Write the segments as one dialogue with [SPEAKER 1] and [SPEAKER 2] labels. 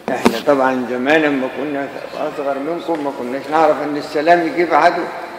[SPEAKER 1] احنا طبعا زمان لما كنا اصغر منكم ما كناش نعرف ان السلام يجيب عدو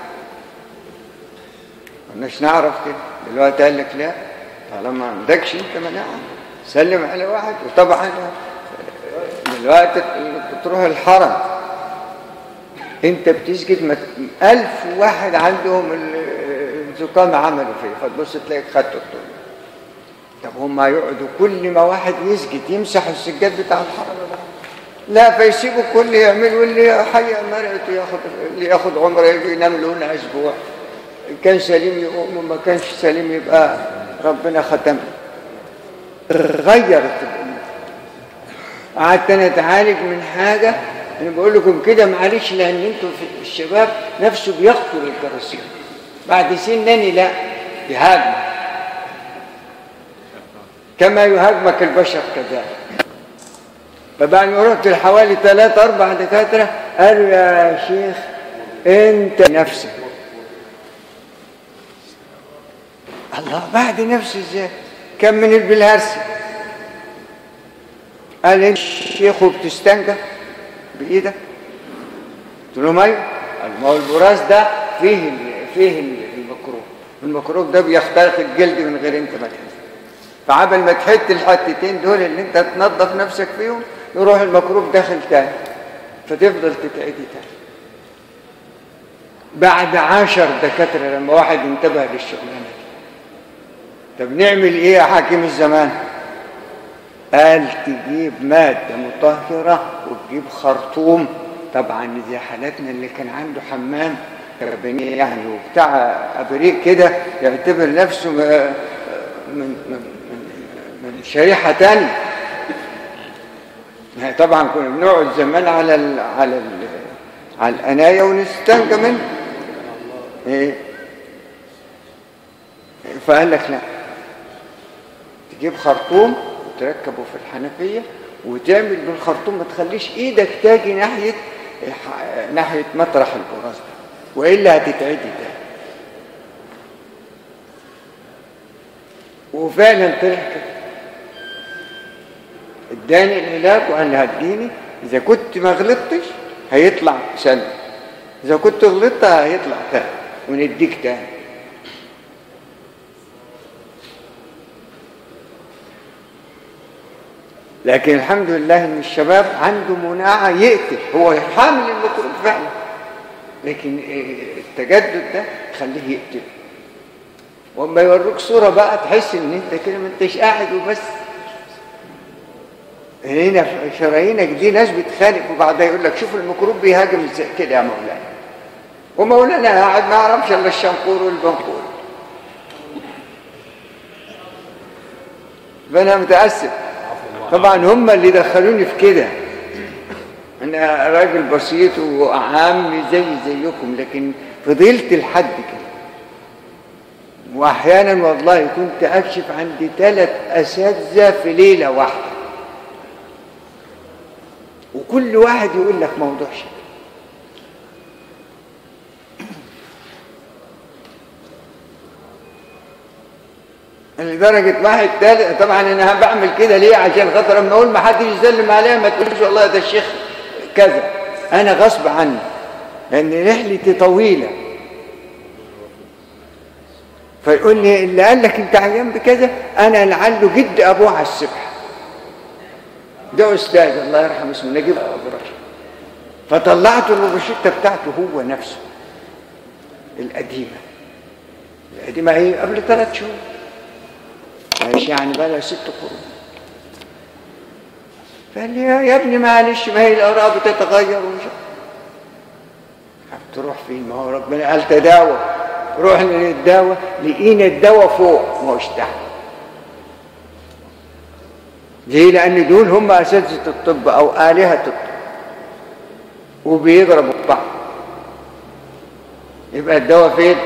[SPEAKER 1] ما كناش نعرف كده دلوقتي قال لك لا طالما ما عندكش انت مناعه سلم على واحد وطبعا دلوقتي تروح الحرم انت بتسجد مت... ألف واحد عندهم ال- الزكام عملوا فيه فتبص تلاقيك خدت الطول طب هم يقعدوا كل ما واحد يسجد يمسح السجاد بتاع الحرم لا فيسيبوا الكل يعملوا اللي حي مرأته ياخد اللي ياخد عمره يجي ينام له هنا اسبوع إن كان سليم يقوم وما كانش سليم يبقى ربنا ختم غيرت الأمة قعدت انا اتعالج من حاجه انا بقول لكم كده معلش لان انتم في الشباب نفسه بيقتل الجراثيم بعد سنني لا يهاجمك كما يهاجمك البشر كذلك فبعد ما رحت لحوالي ثلاثة أربع دكاترة قالوا يا شيخ أنت نفسك الله بعد نفسي ازاي كم من البلهارسي قال انت شيخ وبتستنجى بايدك قلت لهم ايوه قال ما هو البراز ده فيه ال- فيه ال- الميكروب الميكروب ده بيخترق الجلد من غير انت ما تحس فعبل ما تحط الحتتين دول اللي انت تنظف نفسك فيهم يروح الميكروب داخل تاني فتفضل تتعدي تاني بعد عشر دكاترة لما واحد انتبه للشغلانة دي طب نعمل ايه يا حاكم الزمان قال تجيب مادة مطهرة وتجيب خرطوم طبعا زي حالاتنا اللي كان عنده حمام رباني يعني وبتاع ابريق كده يعتبر نفسه م- من من من, من شريحة تانية يعني طبعا كنا بنقعد زمان على ال على ال على القناية ونستنجى منه ايه فقال لك لا تجيب خرطوم وتركبه في الحنفية وتعمل بالخرطوم ما تخليش ايدك تاجي ناحية ناحية مطرح البراز ده وإلا هتتعدي تاني وفعلا طلع كده اداني العلاج وقال لي هتجيني اذا كنت ما غلطتش هيطلع سنة اذا كنت غلطت هيطلع تاني ونديك تاني لكن الحمد لله ان الشباب عنده مناعه يقتل هو حامل الميكروب فعلا لكن التجدد ده يخليه يقتل واما يوروك صوره بقى تحس ان انت كده ما انتش قاعد وبس هنا في شرايينك دي ناس بتخانق وبعدها يقول لك شوف الميكروب بيهاجم ازاي كده يا مولانا ومولانا قاعد ما يعرفش الا الشنقور والبنقور فانا متاسف طبعا هم اللي دخلوني في كده انا راجل بسيط وعامي زي زيكم لكن فضلت لحد كده واحيانا والله كنت اكشف عندي ثلاث اساتذه في ليله واحده وكل واحد يقول لك موضوع شيء لدرجة واحد تالت طبعا انا بعمل كده ليه عشان خاطر اما اقول ما حدش يسلم عليا ما تقولش والله ده الشيخ كذا انا غصب عني لان رحلتي طويلة فيقول لي اللي قال لك انت عيان بكذا انا لعله جد ابوه على السبح ده استاذ الله يرحمه اسمه نجيب ابو رشد فطلعت له الروشته بتاعته هو نفسه القديمه القديمه هي قبل ثلاث شهور ماشي يعني بقى لها ست قرون فقال لي يا يا ابني معلش ما هي الاوراق بتتغير ومش تروح فين ما هو ربنا قال تداوى رحنا للدواء لقينا الدواء فوق ما هوش تحت ليه لان دول هم اساتذه الطب او الهه الطب وبيضربوا بعض يبقى الدواء فين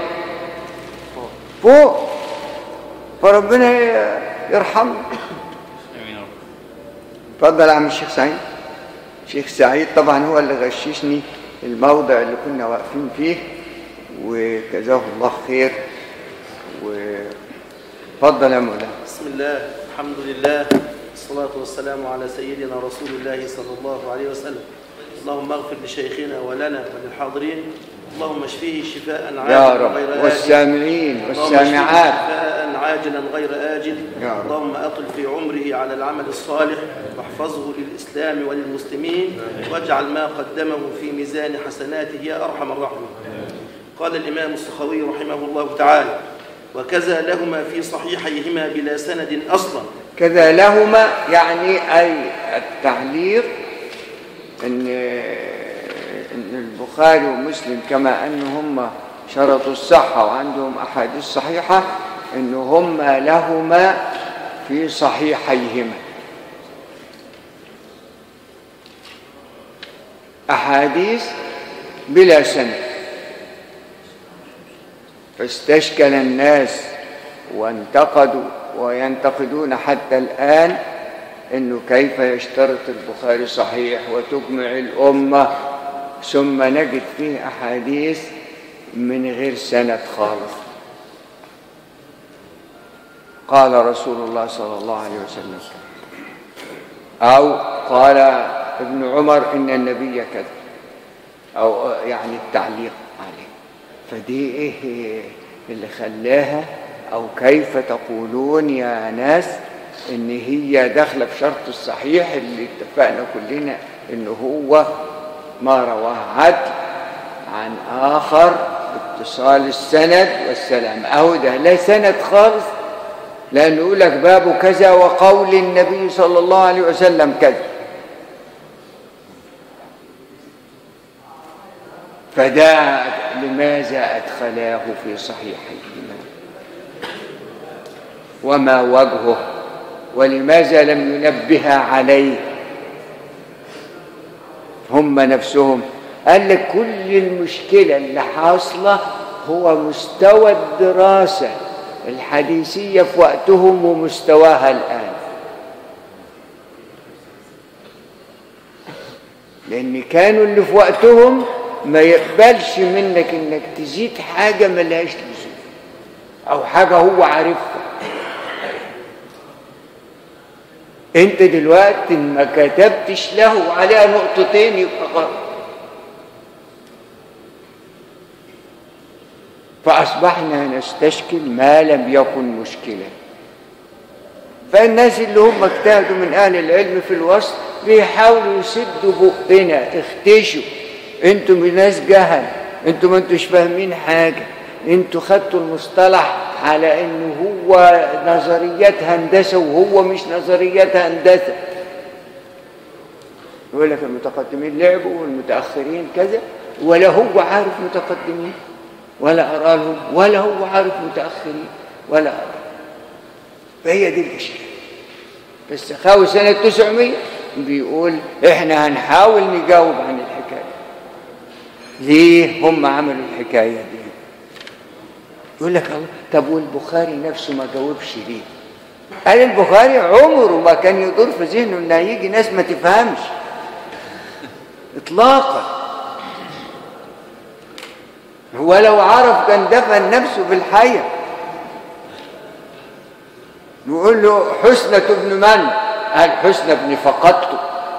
[SPEAKER 1] فوق فربنا يرحمه اتفضل يا عم الشيخ سعيد الشيخ سعيد طبعا هو اللي غششني الموضع اللي كنا واقفين فيه وجزاه الله خير واتفضل يا مولانا
[SPEAKER 2] بسم الله الحمد لله الصلاة والسلام على سيدنا رسول الله صلى الله عليه وسلم اللهم اغفر لشيخنا ولنا وللحاضرين اللهم اشفيه شفاء
[SPEAKER 1] يا
[SPEAKER 2] عاجلا
[SPEAKER 1] رب
[SPEAKER 2] غير آجل
[SPEAKER 1] والسامعين
[SPEAKER 2] اللهم اشفيه
[SPEAKER 1] والسامعات
[SPEAKER 2] شفاء عاجلا غير آجل
[SPEAKER 1] يا رب.
[SPEAKER 2] اللهم أطل في عمره على العمل الصالح واحفظه للإسلام وللمسلمين واجعل ما قدمه في ميزان حسناته يا أرحم الراحمين قال الإمام السخوي رحمه الله تعالى وكذا لهما في صحيحيهما بلا سند أصلا
[SPEAKER 1] كذا لهما يعني أي التعليق إن إن البخاري ومسلم كما أنهم شرطوا الصحة وعندهم أحاديث صحيحة إن هما لهما في صحيحيهما أحاديث بلا سند فاستشكل الناس وانتقدوا وينتقدون حتى الآن انه كيف يشترط البخاري صحيح وتجمع الامه ثم نجد فيه احاديث من غير سند خالص قال رسول الله صلى الله عليه وسلم او قال ابن عمر ان النبي كذا او يعني التعليق عليه فدي ايه اللي خلاها او كيف تقولون يا ناس ان هي داخله في شرط الصحيح اللي اتفقنا كلنا ان هو ما رواه عدل عن اخر اتصال السند والسلام اهو ده لا سند خالص لانه يقول لك باب كذا وقول النبي صلى الله عليه وسلم كذا فده لماذا ادخلاه في صحيحيهما وما وجهه ولماذا لم ينبه عليه هم نفسهم قال لك كل المشكلة اللي حاصلة هو مستوى الدراسة الحديثية في وقتهم ومستواها الآن لأن كانوا اللي في وقتهم ما يقبلش منك انك تزيد حاجة ملهاش لزوم أو حاجة هو عارفها انت دلوقتي ما كتبتش له عليها نقطتين يبقى غلط فاصبحنا نستشكل ما لم يكن مشكله فالناس اللي هم اجتهدوا من اهل العلم في الوصف بيحاولوا يسدوا بقنا اختشوا انتم ناس جهل انتم ما انتوش فاهمين حاجه انتوا خدتوا المصطلح على انه هو نظريات هندسه وهو مش نظريات هندسه يقول لك المتقدمين لعبوا والمتاخرين كذا ولا هو عارف متقدمين ولا أرى لهم ولا هو عارف متاخرين ولا أرى فهي دي الاشكال السخاوي سنه 900 بيقول احنا هنحاول نجاوب عن الحكايه ليه هم عملوا الحكايه دي يقول لك الله طب والبخاري نفسه ما جاوبش ليه قال البخاري عمره ما كان يدور في ذهنه ان هيجي ناس ما تفهمش اطلاقا هو لو عرف كان دفن نفسه بالحية نقول له حسنة ابن من قال حسنة ابن فقدته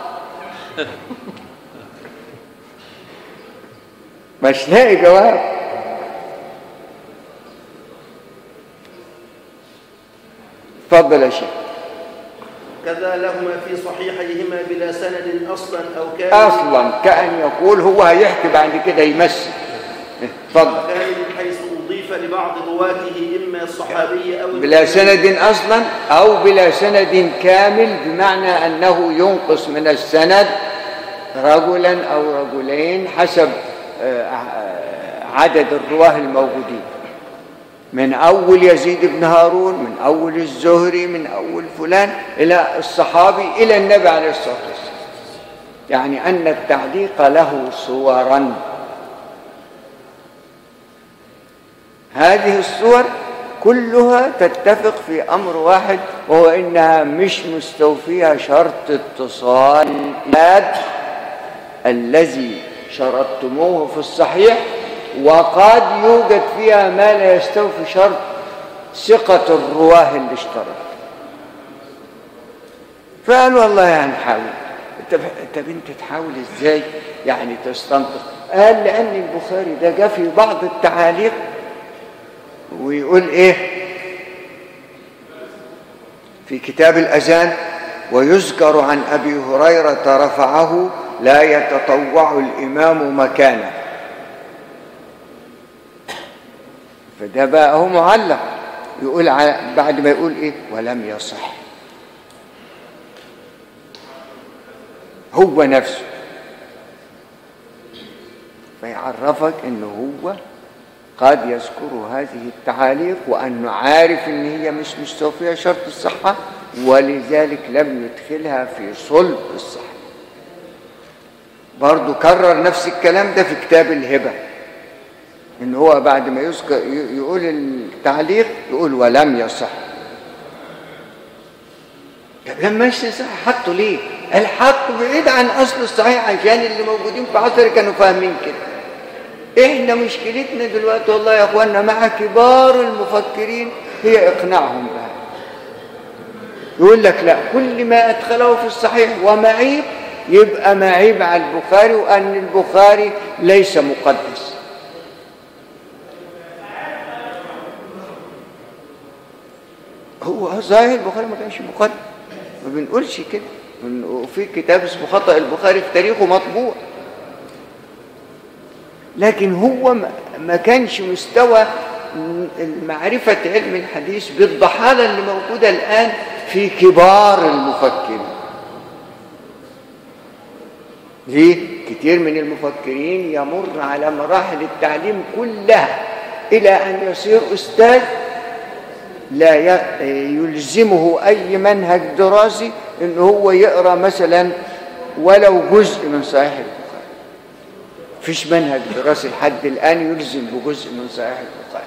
[SPEAKER 1] مش لاقي جواب اتفضل يا شيخ
[SPEAKER 2] كذا لهما في صحيحيهما بلا سند أصلا أو كان
[SPEAKER 1] اصلا كان يقول هو هيحكي بعد كده يمثل اتفضل
[SPEAKER 2] كان من حيث أضيف لبعض رواته إما الصحابي أو
[SPEAKER 1] بلا سند اصلا او بلا سند كامل بمعنى انه ينقص من السند رجلا او رجلين حسب آه، آه، عدد الرواه الموجودين من اول يزيد بن هارون من اول الزهري من اول فلان الى الصحابي الى النبي عليه الصلاه والسلام يعني ان التعليق له صورا هذه الصور كلها تتفق في امر واحد وهو انها مش مستوفيه شرط اتصال الاسناد الذي شرطتموه في الصحيح وقد يوجد فيها ما لا يستوفي شرط ثقة الرواه اللي اشترط فقال والله هنحاول طب طب انت تحاول ازاي يعني تستنطق قال لان البخاري ده جاء في بعض التعاليق ويقول ايه في كتاب الاذان ويذكر عن ابي هريره رفعه لا يتطوع الامام مكانه فده بقى هو معلق يقول ع- بعد ما يقول ايه ولم يصح هو نفسه فيعرفك انه هو قد يذكر هذه التعاليق وانه عارف ان هي مش مستوفيه شرط الصحه ولذلك لم يدخلها في صلب الصحه برضه كرر نفس الكلام ده في كتاب الهبه ان هو بعد ما يذكر ي- يقول التعليق يقول ولم يصح طب لما يصح حطه ليه قال حطه بعيد عن اصل الصحيح عشان اللي موجودين في عصر كانوا فاهمين كده احنا مشكلتنا دلوقتي والله يا اخوانا مع كبار المفكرين هي اقناعهم بها يقول لك لا كل ما ادخله في الصحيح ومعيب يبقى معيب على البخاري وان البخاري ليس مقدس هو ظاهر البخاري ما كانش مقدس ما بنقولش كده من- وفي كتاب اسمه خطأ البخاري في تاريخه مطبوع لكن هو ما- ما كانش مستوى معرفة علم الحديث بالضحالة اللي موجودة الآن في كبار المفكرين ليه؟ كتير من المفكرين يمر على مراحل التعليم كلها إلى أن يصير أستاذ لا ي- يلزمه أي منهج دراسي إن هو يقرأ مثلا ولو جزء من صحيح البخاري فيش منهج دراسي لحد الآن يلزم بجزء من صحيح البخاري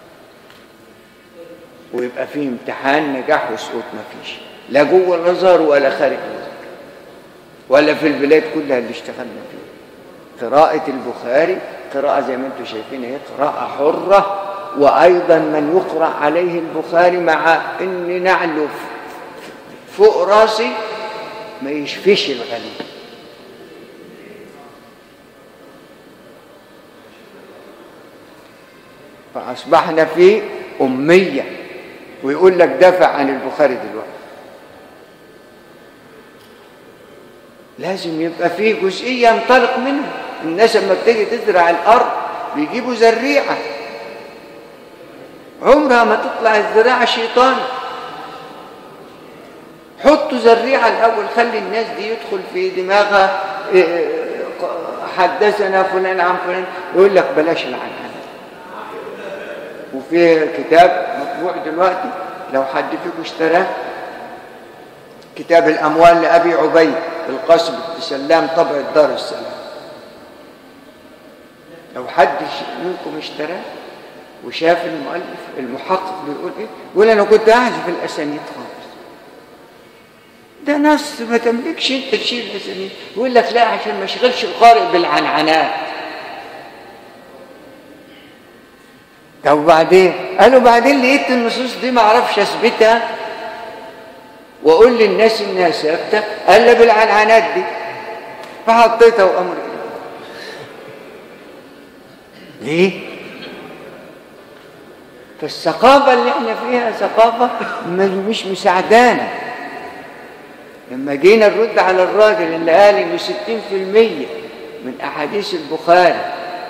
[SPEAKER 1] ويبقى فيه امتحان نجاح وسقوط مفيش لا جوه الازهر ولا خارج الازهر ولا في البلاد كلها اللي اشتغلنا فيها قراءة البخاري قراءة زي ما انتم شايفين هي قراءة حرة وأيضا من يقرأ عليه البخاري مع إن نعله ف- فوق راسي ما يشفيش الغليل فأصبحنا في أمية ويقول لك دافع عن البخاري دلوقتي لازم يبقى فيه جزئية ينطلق منها الناس لما بتيجي تزرع الأرض بيجيبوا زريعة عمرها ما تطلع الزراعة شيطان حطوا زريعة الأول خلي الناس دي يدخل في دماغها إيه، حدثنا فلان عن فلان يقول لك بلاش العنعنة وفي كتاب مطبوع دلوقتي لو حد فيكم اشتراه كتاب الأموال لأبي عبيد القاسم بن سلام طبع دار السلام لو حد منكم اشتراه وشاف المؤلف المحقق بيقول ايه يقول انا كنت اعزف الاسانيد خالص ده نص ما تملكش انت تشيل الاسانيد يقول لك لا عشان ما اشغلش القارئ بالعنعنات طب وبعدين قالوا بعدين لقيت النصوص دي ما اعرفش اثبتها واقول للناس انها ثابته الا بالعنعنات دي فحطيتها وامر إليه. ليه فالثقافة اللي احنا فيها ثقافة م- مش مساعدانا لما جينا نرد على الراجل اللي قال انه 60% من احاديث البخاري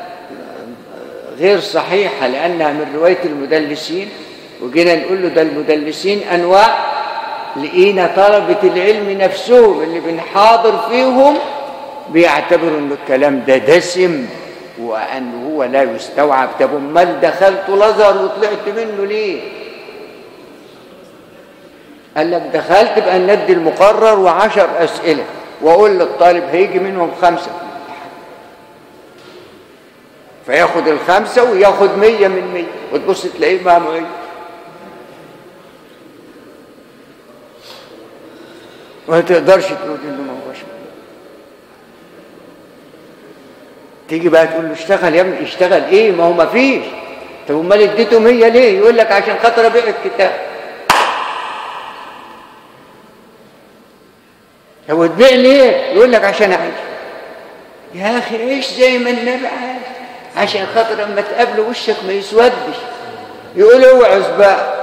[SPEAKER 1] غير صحيحة لأنها من رواية المدلسين وجينا نقول له ده المدلسين أنواع لقينا طلبة العلم نفسهم اللي بنحاضر فيهم بيعتبروا إن الكلام ده دسم وأنه هو لا يستوعب طب أمال دخلت الأزهر وطلعت منه ليه؟ قال لك دخلت بقى ندي المقرر وعشر أسئلة وأقول للطالب هيجي منهم خمسة في الامتحان فياخد الخمسة وياخد مية من مية وتبص تلاقيه بقى معين وما تقدرش تقول انه ما هوش تيجي بقى تقول له اشتغل يا ابني اشتغل ايه ما هو ما فيش طب امال اديته 100 ليه يقول لك عشان خاطر ابيع الكتاب طب وتبيع ليه يقول لك عشان اعيش يا اخي عيش زي ما النبي عايز عشان خاطر لما تقابله وشك ما يسودش يقول اوعى بقى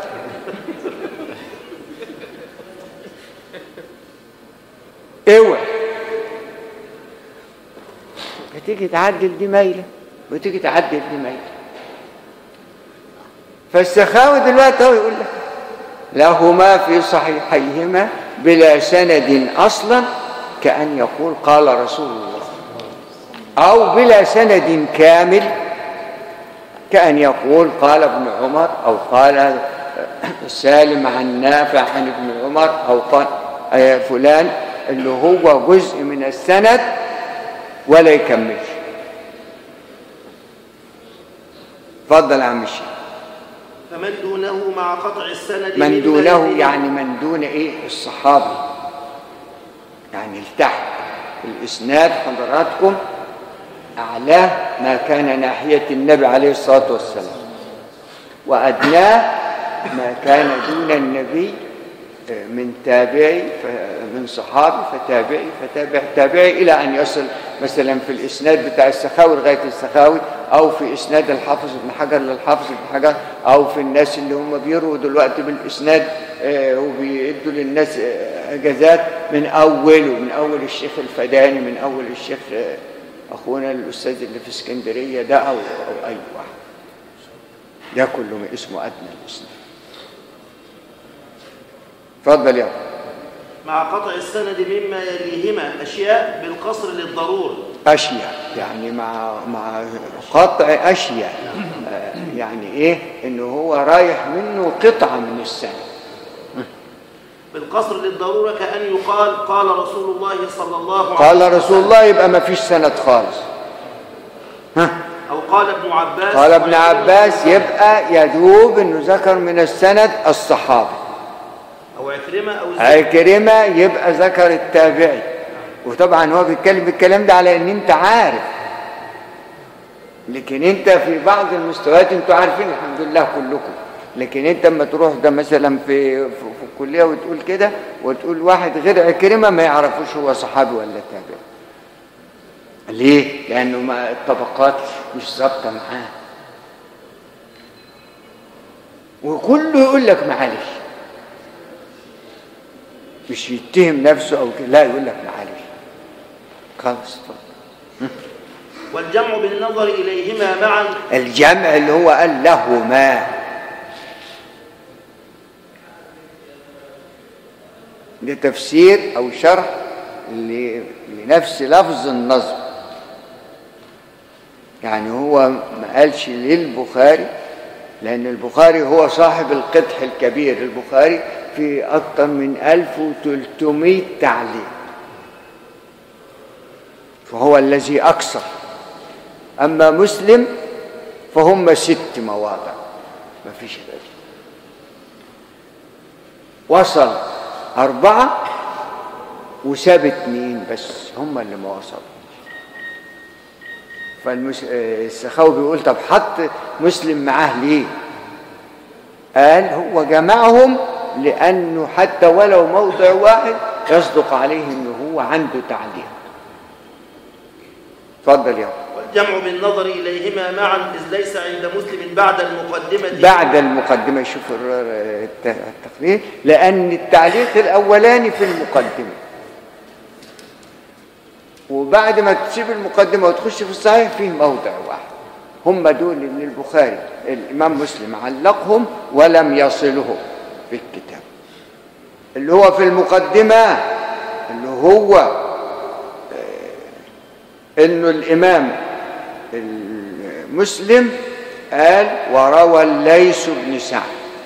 [SPEAKER 1] اوعى هتيجي تعدل دي مايله وتيجي تعدل دي مايله فالسخاوي دلوقتي هو يقول لك لهما في صحيحيهما بلا سند اصلا كأن يقول قال رسول الله أو بلا سند كامل كأن يقول قال ابن عمر أو قال سالم عن نافع عن ابن عمر أو قال فلان اللي هو جزء من السند ولا يكملش اتفضل يا عم الشيخ
[SPEAKER 2] فمن دونه مع قطع السند
[SPEAKER 1] من
[SPEAKER 2] مما
[SPEAKER 1] دونه
[SPEAKER 2] يليه.
[SPEAKER 1] يعني من دون ايه الصحابي يعني التحت الاسناد حضراتكم اعلاه ما كان ناحيه النبي عليه الصلاه والسلام وادناه ما كان دون النبي من تابعي ف- من صحابي فتابعي فتابع تابعي الى ان يصل مثلا في الاسناد بتاع السخاوي لغايه السخاوي او في اسناد الحافظ ابن حجر للحافظ ابن حجر او في الناس اللي هم بيروا دلوقتي بالاسناد آه، وبيدوا للناس آه، اجازات من اوله من اول الشيخ الفداني من اول الشيخ آه، اخونا الاستاذ اللي في اسكندريه ده او او اي واحد ده كله من اسمه ادنى الاسناد اتفضل يا أخي.
[SPEAKER 2] مع قطع السند مما يليهما أشياء بالقصر للضرورة
[SPEAKER 1] أشياء يعني مع مع قطع أشياء آه، يعني إيه إنه هو رايح منه قطعة من السنة
[SPEAKER 2] بالقصر للضرورة كأن يقال قال رسول الله صلى الله عليه
[SPEAKER 1] قال رسول الله يبقى ما فيش سند خالص ها
[SPEAKER 2] أو قال ابن عباس
[SPEAKER 1] قال ابن عباس يبقى يدوب إنه ذكر من السند الصحابي
[SPEAKER 2] أو عكرمة أو الزهري
[SPEAKER 1] عكرمة يبقى ذكر التابعي وطبعا هو بيتكلم الكلام ده على ان انت عارف لكن انت في بعض المستويات انتوا عارفين الحمد لله كلكم لكن انت اما تروح ده مثلا في في, في الكليه وتقول كده وتقول واحد غير عكرمه ما يعرفوش هو صحابي ولا تابعي ليه؟ لانه ما الطبقات مش ظابطه معاه وكله يقول لك معلش مش يتهم نفسه او كده لا يقول لك معلش خلاص اتفضل
[SPEAKER 2] والجمع بالنظر إليهما معا
[SPEAKER 1] الجمع اللي هو قال لهما ده تفسير او شرح ل- لنفس لفظ النظم يعني هو ما قالش للبخاري لأن البخاري هو صاحب القدح الكبير البخاري في أكثر من 1300 تعليق فهو الذي أكثر أما مسلم فهم ست مواضع ما فيش غير وصل أربعة وساب اتنين بس هم اللي ما وصلوا فالسخاوي بيقول طب حط مسلم معاه ليه قال هو جمعهم لأنه حتى ولو موضع واحد يصدق عليه أنه هو عنده تعليق اتفضل يا رب.
[SPEAKER 2] والجمع بالنظر إليهما معا إذ ليس عند مسلم بعد المقدمة
[SPEAKER 1] بعد المقدمة شوف الر- الت- التقرير لأن التعليق الأولاني في المقدمة وبعد ما تسيب المقدمة وتخش في الصحيح فيه موضع واحد هم دول اللي البخاري الإمام مسلم علقهم ولم يصلهم في الكتاب اللي هو في المقدمة اللي هو آه، انه الامام المسلم قال وروى الليث بن سعد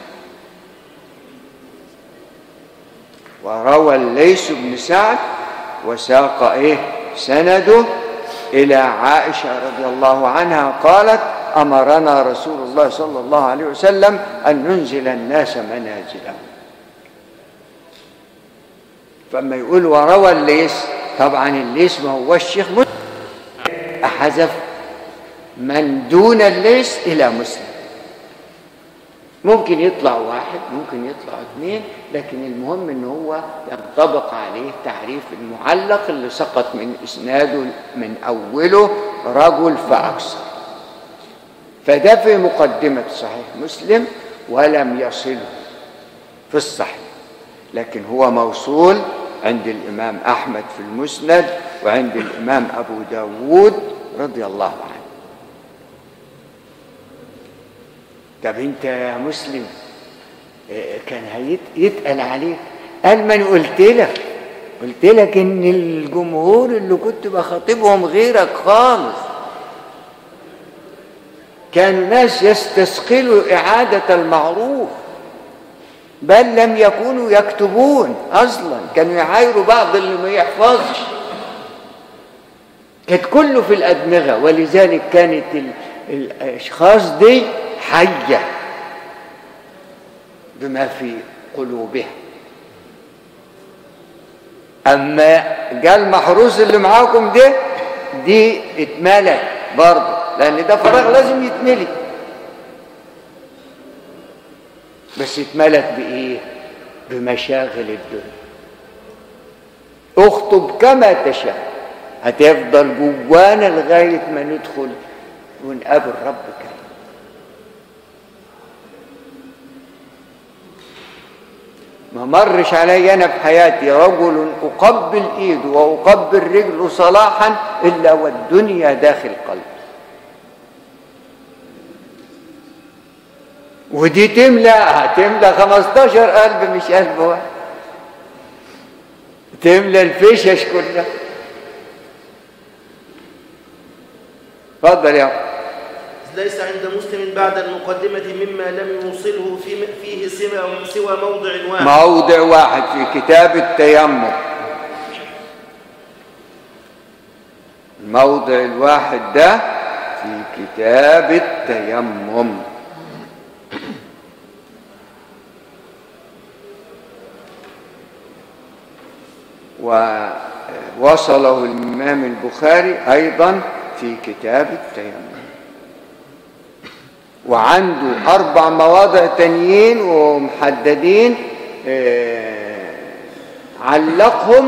[SPEAKER 1] وروى الليث بن سعد وساق ايه سنده الى عائشه رضي الله عنها قالت امرنا رسول الله صلى الله عليه وسلم ان ننزل الناس منازلهم فما يقول وروى الليث طبعا الليث ما هو الشيخ مسلم حذف من دون الليث الى مسلم ممكن يطلع واحد ممكن يطلع اثنين لكن المهم ان هو ينطبق عليه تعريف المعلق اللي سقط من اسناده من اوله رجل فاكثر فده في مقدمه صحيح مسلم ولم يصله في الصحيح لكن هو موصول عند الامام احمد في المسند وعند الامام ابو داود رضي الله عنه طب انت يا مسلم اه، كان هيتقل عليك قال ما انا قلت لك قلت لك ان الجمهور اللي كنت بخاطبهم غيرك خالص كانوا ناس يستثقلوا إعادة المعروف بل لم يكونوا يكتبون أصلا كانوا يعايروا بعض اللي ما يحفظش كانت كله في الأدمغة ولذلك كانت ال- الأشخاص دي حية بما في قلوبها أما قال محروس اللي معاكم ده دي اتملت برضه لأن ده فراغ لازم يتملي بس اتملت بإيه؟ بمشاغل الدنيا اخطب كما تشاء هتفضل جوانا لغاية ما ندخل ونقابل ربك ما مرش علي أنا في حياتي رجل أقبل إيده وأقبل رجله صلاحا إلا والدنيا داخل قلبي ودي تملى هتملى 15 قلب مش قلب واحد تملى الفشش كلها اتفضل يا أخي.
[SPEAKER 2] ليس عند مسلم بعد المقدمة مما لم يوصله في فيه سوى سوى موضع واحد
[SPEAKER 1] موضع واحد في كتاب التيمم الموضع الواحد ده في كتاب التيمم ووصله الإمام البخاري أيضا في كتاب التيمم وعنده أربع مواضع تانيين ومحددين آه، علقهم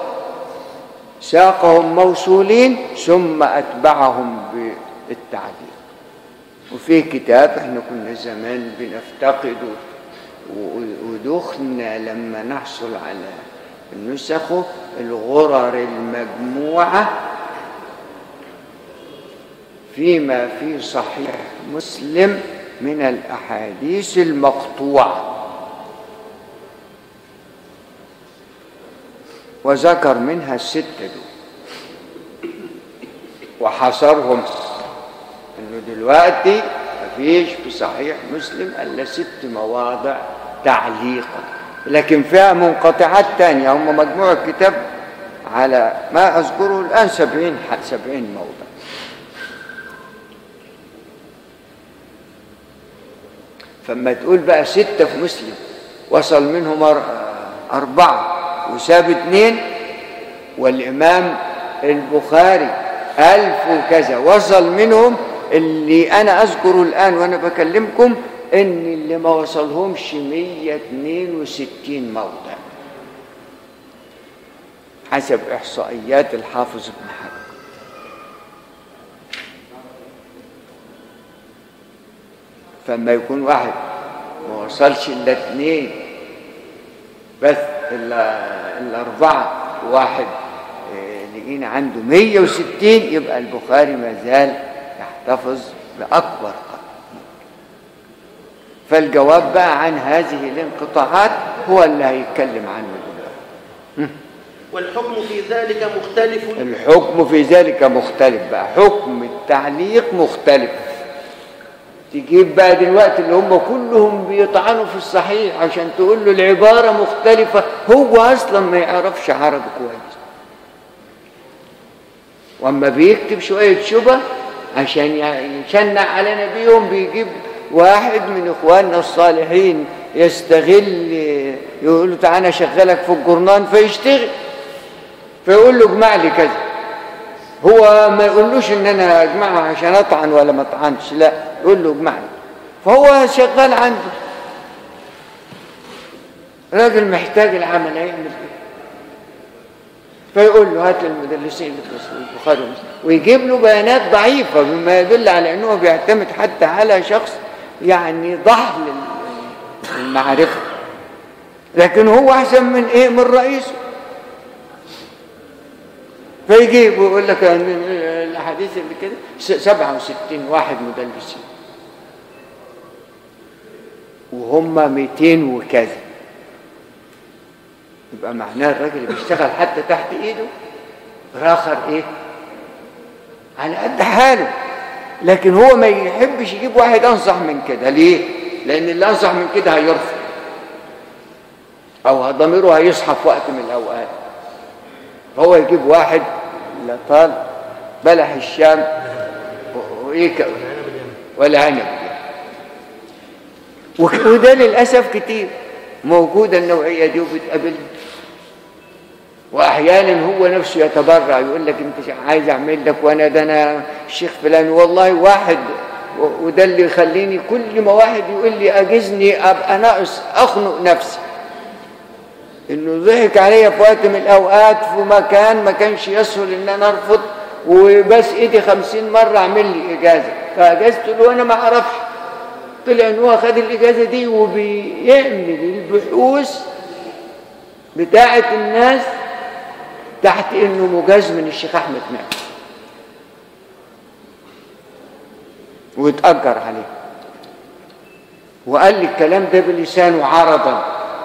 [SPEAKER 1] ساقهم موصولين ثم أتبعهم بالتعليق وفي كتاب احنا كنا زمان بنفتقده و- ودخنا لما نحصل على نسخه الغرر المجموعة فيما في صحيح مسلم من الأحاديث المقطوعة وذكر منها الستة دول وحصرهم انه دلوقتي مفيش في صحيح مسلم الا ست مواضع تعليقا لكن فيها منقطعات تانية هم مجموع الكتاب على ما اذكره الان سبعين سبعين موضع فما تقول بقى ستة في مسلم وصل منهم أر- أربعة وساب اثنين والإمام البخاري ألف وكذا وصل منهم اللي أنا أذكره الآن وأنا بكلمكم إن اللي ما وصلهمش 162 موضع حسب إحصائيات الحافظ ابن حجر فما يكون واحد ما وصلش الا اثنين بس الا الا اربعه واحد آه، لقينا عنده 160 يبقى البخاري ما زال يحتفظ باكبر قدر فالجواب بقى عن هذه الانقطاعات هو اللي هيتكلم عنه دلوقتي
[SPEAKER 2] والحكم في ذلك مختلف
[SPEAKER 1] الحكم في ذلك مختلف بقى حكم التعليق مختلف تجيب بقى دلوقتي اللي هم كلهم بيطعنوا في الصحيح عشان تقول له العبارة مختلفة هو أصلا ما يعرفش عربي كويس واما بيكتب شوية شبه عشان يشنع علينا بيهم بيجيب واحد من اخواننا الصالحين يستغل يقول له تعالى اشغلك في الجرنان فيشتغل فيقول له اجمع لي كذا هو ما يقولوش ان انا اجمعها عشان اطعن ولا ما اطعنش لا يقول له اجمع لي فهو شغال عنده راجل محتاج العمل هيعمل ايه فيقول له هات المدلسين اللي في البخاري ومسلم ويجيب له بيانات ضعيفة بما يدل على أنه بيعتمد حتى على شخص يعني ضحل المعرفة لكن هو أحسن من إيه من رئيسه فيجيب ويقول لك الأحاديث اللي كده 67 واحد مدلسين وهم 200 وكذا يبقى معناه الراجل اللي بيشتغل حتى تحت ايده راخر ايه على قد حاله لكن هو ما يحبش يجيب واحد انصح من كده ليه لان اللي انصح من كده هيرفض او ضميره هيصحى في وقت من الاوقات فهو يجيب واحد لا طال بلح الشام وايه ولا عنب وده للاسف كتير موجوده النوعيه دي وبتقابلنا واحيانا هو نفسه يتبرع يقول لك انت عايز اعمل لك وانا ده انا الشيخ فلان والله واحد وده اللي يخليني كل ما واحد يقول لي اجزني ابقى ناقص اخنق نفسي انه ضحك عليا في وقت من الاوقات في مكان ما كانش يسهل ان انا ارفض وبس ايدي خمسين مرة اعمل لي اجازة فاجازت له وانا ما اعرفش طلع ان هو خد الاجازة دي وبيعمل البحوث بتاعة الناس تحت انه مجاز من الشيخ احمد نعم ويتأجر عليه وقال لي الكلام ده بلسانه عرضا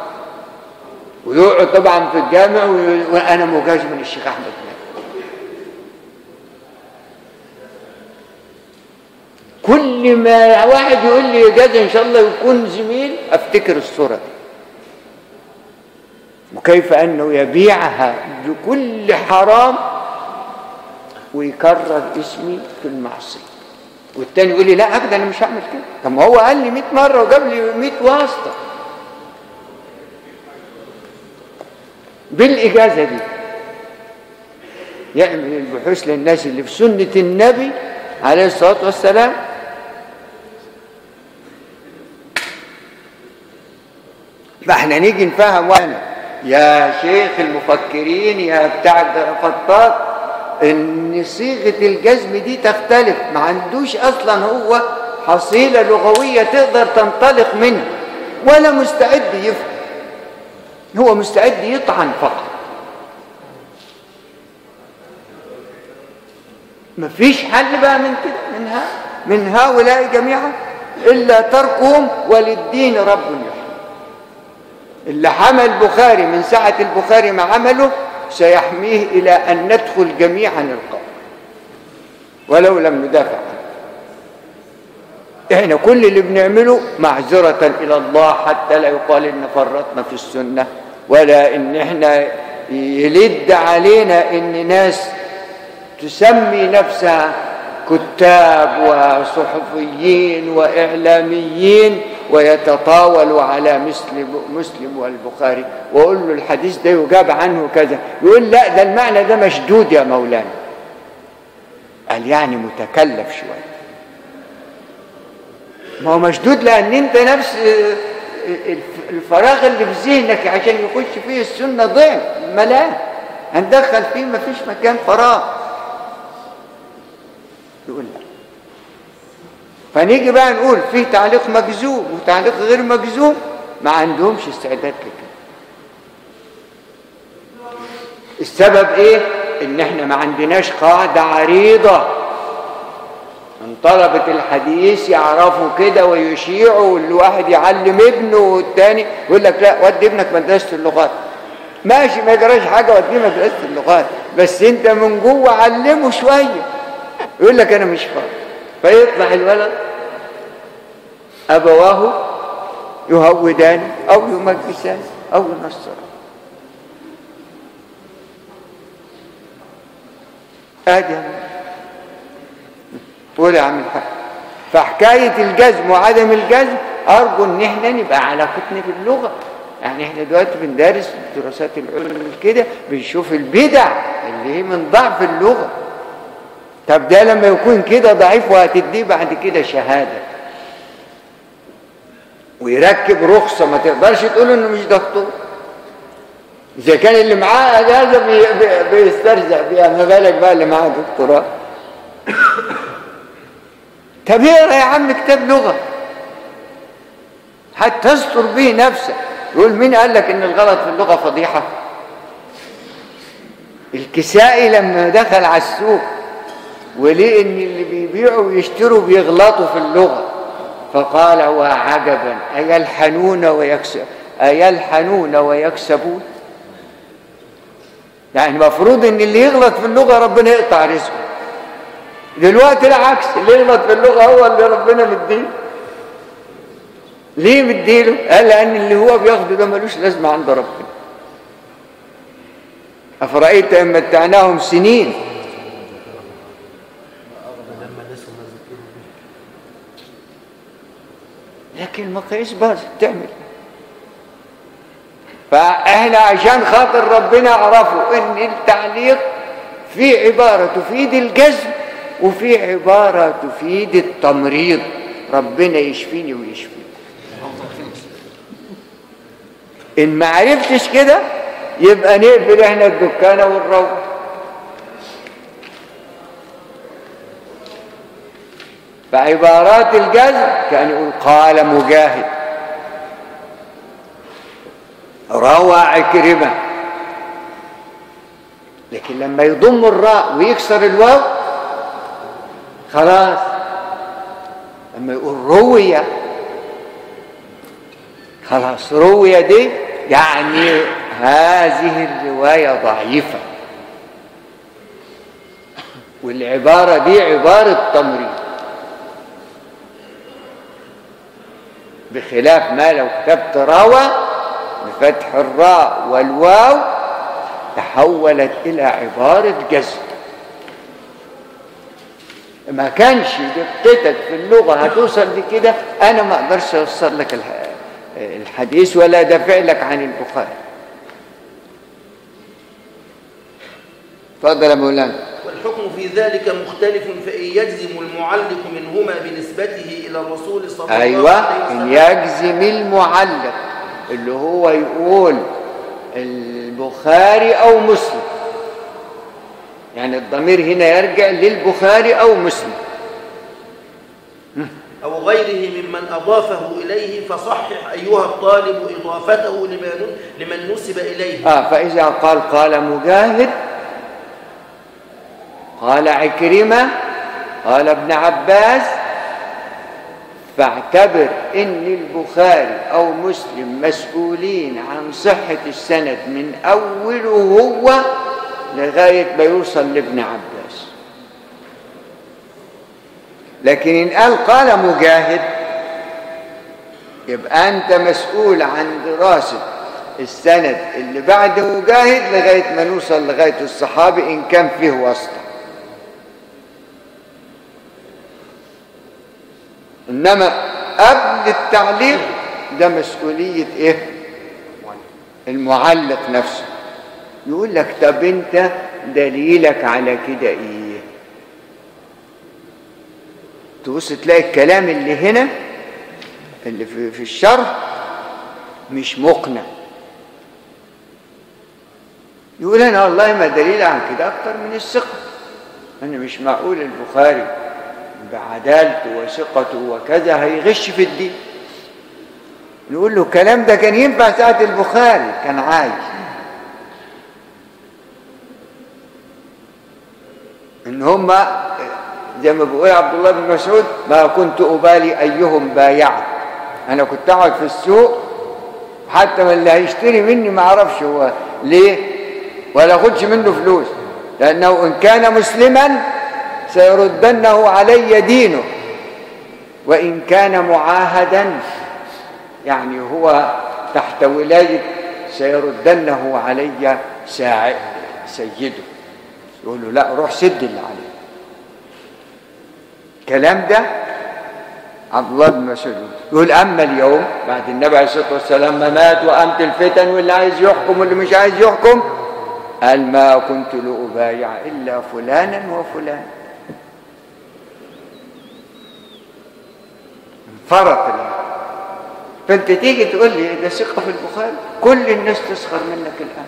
[SPEAKER 1] ويقعد طبعا في الجامع وانا مجاز من الشيخ احمد نعم كل ما واحد يقول لي اجازه ان شاء الله يكون زميل افتكر الصوره دي وكيف انه يبيعها بكل حرام ويكرر اسمي في المعصيه والتاني يقول لي لا ابدا انا مش هعمل كده طب ما هو قال لي 100 مره وجاب لي 100 واسطه بالاجازه دي يعمل البحوث للناس اللي في سنه النبي عليه الصلاه والسلام فاحنا نيجي نفهم وانا يا شيخ المفكرين يا بتاع الخطاط ان صيغه الجزم دي تختلف ما عندوش اصلا هو حصيله لغويه تقدر تنطلق منه ولا مستعد يفهم هو مستعد يطعن فقط مفيش حل بقى من كده من, ها من هؤلاء جميعا الا تركهم وللدين رب يحب اللي حمى البخاري من ساعة البخاري ما عمله سيحميه إلى أن ندخل جميعا القبر ولو لم ندافع عنه احنا كل اللي بنعمله معذرة إلى الله حتى لا يقال إن فرطنا في السنة ولا إن احنا يلد علينا إن ناس تسمي نفسها كتاب وصحفيين وإعلاميين ويتطاول على مسلم مسلم والبخاري واقول له الحديث ده يجاب عنه كذا يقول لا ده المعنى ده مشدود يا مولانا قال يعني متكلف شويه ما هو مشدود لان انت نفس الفراغ اللي في ذهنك عشان يخش فيه السنه ضعف ملان هندخل فيه ما فيش مكان فراغ يقول لا فنيجي بقى نقول في تعليق مجزوم وتعليق غير مجزوم ما عندهمش استعداد لكده السبب ايه ان احنا ما عندناش قاعدة عريضة من طلبة الحديث يعرفوا كده ويشيعوا والواحد يعلم ابنه والتاني يقول لك لا ودي ابنك مدرسة اللغات ماشي ما يجراش حاجة وديه مدرسة اللغات بس انت من جوه علمه شوية يقول لك انا مش فاضي فيطلع الولد أبواه يهودان أو يمجسان أو ينصران ادي قول يا عم الحاج فحكاية الجزم وعدم الجزم أرجو إن إحنا نبقى علاقتنا باللغة يعني إحنا دلوقتي بندرس دراسات العلم كده بنشوف البدع اللي هي من ضعف اللغة طب ده لما يكون كده ضعيف وهتديه بعد كده شهادة ويركب رخصة ما تقدرش تقول انه مش دكتور اذا كان اللي معاه اجازة بي- بي- بيسترزق بيها ما بالك بقى اللي معاه دكتوراه طب اقرا يا عم كتاب لغة حتى تستر به نفسك يقول مين قال لك ان الغلط في اللغة فضيحة الكسائي لما دخل على السوق ولقي ان اللي بيبيعوا ويشتروا بيغلطوا في اللغة فقال وعجبا أيلحنون ويكسب أيلحنون ويكسبون يعني المفروض ان اللي يغلط في اللغة ربنا يقطع رزقه دلوقتي العكس اللي يغلط في اللغة هو اللي ربنا مديه ليه مديله قال لأن اللي هو بياخده ده ملوش لازمة عند ربنا أفرأيت إن متعناهم سنين لكن المقاييس باظت تعمل فاحنا عشان خاطر ربنا عرفوا ان التعليق في عبارة تفيد الجزم وفي عبارة تفيد التمريض ربنا يشفيني ويشفيك ان ما عرفتش كده يبقى نقفل احنا الدكانة ونروح فعبارات الجزم كان يقول قال مجاهد روى عكرمة لكن لما يضم الراء ويكسر الواو خلاص لما يقول روي خلاص روي دي يعني هذه الرواية ضعيفة والعبارة دي عبارة تمريض بخلاف ما لو كتبت روى بفتح الراء والواو تحولت إلى عبارة جزم ما كانش دقتك في اللغة هتوصل لكده أنا ما أقدرش أوصل لك الح- الحديث ولا دافع لك عن البخاري تفضل يا مولانا
[SPEAKER 2] والحكم في ذلك مختلف فإن يجزم المعلق منهما بنسبته إلى الرسول صلى الله
[SPEAKER 1] أيوة
[SPEAKER 2] عليه
[SPEAKER 1] إن
[SPEAKER 2] وسلم
[SPEAKER 1] يجزم المعلق اللي هو يقول البخاري أو مسلم يعني الضمير هنا يرجع للبخاري أو مسلم
[SPEAKER 2] أو غيره ممن أضافه إليه فصحح أيها الطالب إضافته لمن, لمن نسب إليه
[SPEAKER 1] آه فإذا قال قال مجاهد قال عكرمة قال ابن عباس فاعتبر ان البخاري او مسلم مسؤولين عن صحة السند من اوله هو لغاية ما يوصل لابن عباس لكن ان قال قال مجاهد يبقى انت مسؤول عن دراسة السند اللي بعد مجاهد لغاية ما نوصل لغاية الصحابي ان كان فيه واسطة انما قبل التعليق ده مسؤولية ايه المعلق نفسه يقول لك طب انت دليلك على كده ايه تبص تلاقي الكلام اللي هنا اللي في, في الشرح مش مقنع يقول انا والله ما دليل عن كده اكتر من الثقه انا مش معقول البخاري بعدالته وثقته وكذا هيغش في الدين نقول له الكلام ده كان ينفع ساعة البخاري كان عايش ان هم زي ما بيقول عبد الله بن مسعود ما كنت ابالي ايهم بايعت انا كنت اقعد في السوق حتى من اللي هيشتري مني ما اعرفش هو ليه ولا اخدش منه فلوس لانه ان كان مسلما سيردنه علي دينه وإن كان معاهدا يعني هو تحت ولاية سيردنه علي ساعد سيده يقول له لا روح سد اللي عليه الكلام ده عبد الله بن مسعود يقول اما اليوم بعد النبي عليه الصلاه والسلام ما مات وقامت الفتن واللي عايز يحكم واللي مش عايز يحكم قال ما كنت لأبايع إلا فلانا وفلانا انفرط فانت تيجي تقول لي ده ثقه في البخاري كل الناس تسخر منك الان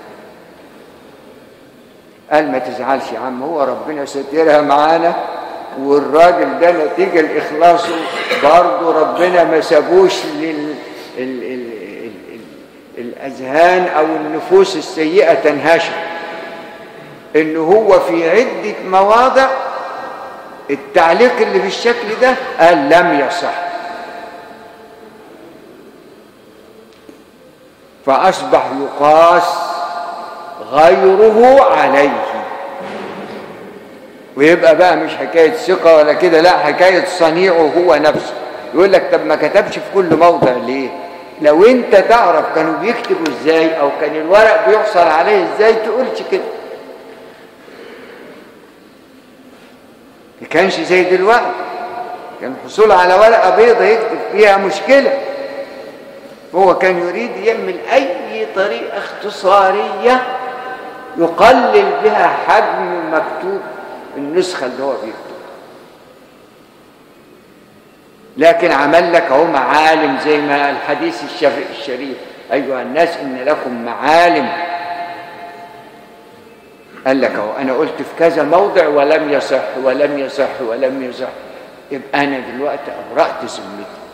[SPEAKER 1] قال ما تزعلش يا عم هو ربنا سترها معانا والراجل ده نتيجه لاخلاصه برضه ربنا ما سابوش لل ال... ال... ال... ال... الاذهان او النفوس السيئه تنهشم ان هو في عده مواضع التعليق اللي بالشكل ده قال لم يصح فأصبح يقاس غيره عليه ويبقى بقى مش حكاية ثقة ولا كده لا حكاية صنيعه هو نفسه يقول لك طب ما كتبش في كل موضع ليه لو انت تعرف كانوا بيكتبوا ازاي او كان الورق بيحصل عليه ازاي تقولش كده ما كانش زي دلوقتي كان الحصول على ورقة بيضة يكتب فيها مشكلة هو كان يريد يعمل أي طريقة اختصارية يقلل بها حجم مكتوب النسخة اللي هو بيكتب لكن عمل لك اهو معالم زي ما الحديث الشريف أيها الناس إن لكم معالم قال لك اهو أنا قلت في كذا موضع ولم يصح ولم يصح ولم يصح يبقى أنا دلوقتي أبرأت ذمتي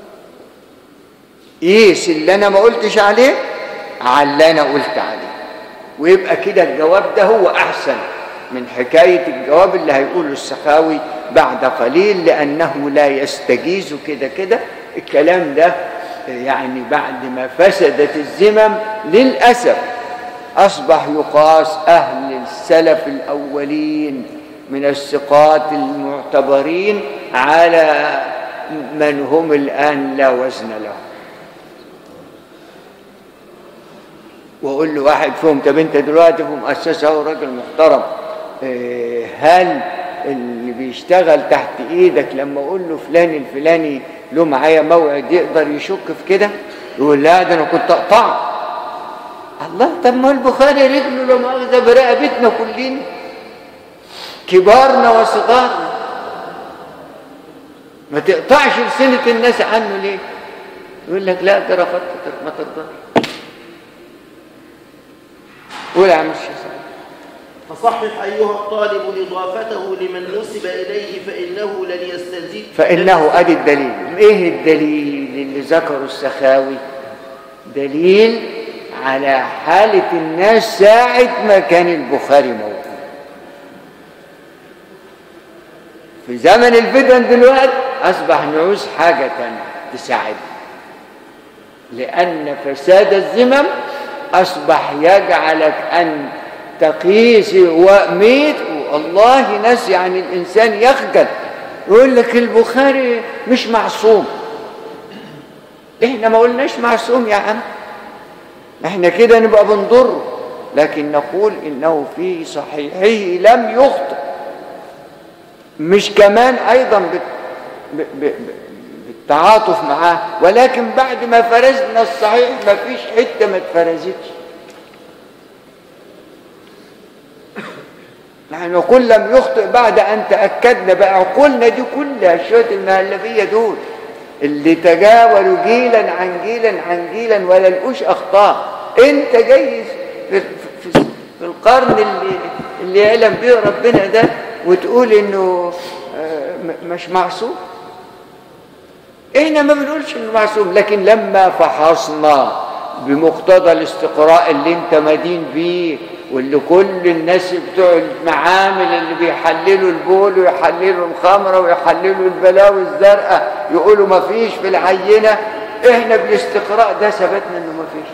[SPEAKER 1] قيس اللي انا ما قلتش عليه على اللي انا قلت عليه ويبقى كده الجواب ده هو احسن من حكايه الجواب اللي هيقوله السخاوي بعد قليل لانه لا يستجيز كده كده الكلام ده يعني بعد ما فسدت الزمم للاسف اصبح يقاس اهل السلف الاولين من الثقات المعتبرين على من هم الان لا وزن لهم واقول له واحد فيهم طب انت دلوقتي في مؤسسه اهو راجل محترم اه هل اللي بيشتغل تحت ايدك لما اقول له فلان الفلاني له معايا موعد يقدر يشك في كده يقول لا ده انا كنت اقطعه الله طب ما البخاري رجله لو مؤاخذه برقبتنا كلنا كبارنا وصغارنا ما تقطعش لسنة الناس عنه ليه يقول لك لا ده رفضت ما تقدرش قول يا عم الشيخ
[SPEAKER 2] فصحح أيها الطالب إضافته لمن نسب إليه فإنه لن يستزيد
[SPEAKER 1] فإنه أدي الدليل إيه الدليل اللي ذكره السخاوي دليل على حالة الناس ساعة ما كان البخاري موجود في زمن الفتن دلوقتي أصبح نعوز حاجة تانية تساعدنا لأن فساد الذمم أصبح يجعلك أن تقيس وميت والله ناس يعني الإنسان يخجل يقول لك البخاري مش معصوم احنا ما قلناش معصوم يا عم احنا كده نبقى بنضره لكن نقول انه في صحيحه لم يخطئ مش كمان ايضا بت... ب... ب... بالتعاطف معاه ولكن بعد ما فرزنا الصحيح ما فيش حته ما اتفرزتش نحن كل لم يخطئ بعد ان تاكدنا بعقولنا دي كلها شويه المهلبيه دول اللي تجاولوا جيلا عن جيلا عن جيلا ولا لقوش اخطاء انت جاي في, في, في القرن اللي اللي يعلم به ربنا ده وتقول انه مش معصوم احنا ما بنقولش انه معصوم لكن لما فحصنا بمقتضى الاستقراء اللي انت مدين بيه واللي كل الناس بتوع المعامل اللي بيحللوا البول ويحللوا الخمره ويحللوا البلاوي الزرقاء يقولوا ما فيش في العينه احنا بالاستقراء ده ثبتنا انه ما فيش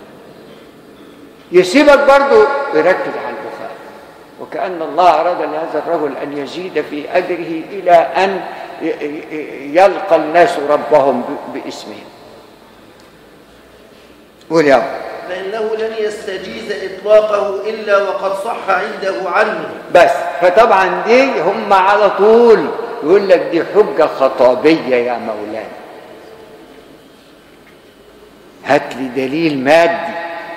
[SPEAKER 1] يسيبك برضه يركز على البخاري وكأن الله أراد لهذا الرجل أن يزيد في أجره إلى أن يلقى الناس ربهم باسمهم قول يا
[SPEAKER 2] فإنه لن يستجيز إطلاقه إلا وقد صح عنده عنه
[SPEAKER 1] بس فطبعا دي هم على طول يقول لك دي حجة خطابية يا مولانا هات لي دليل مادي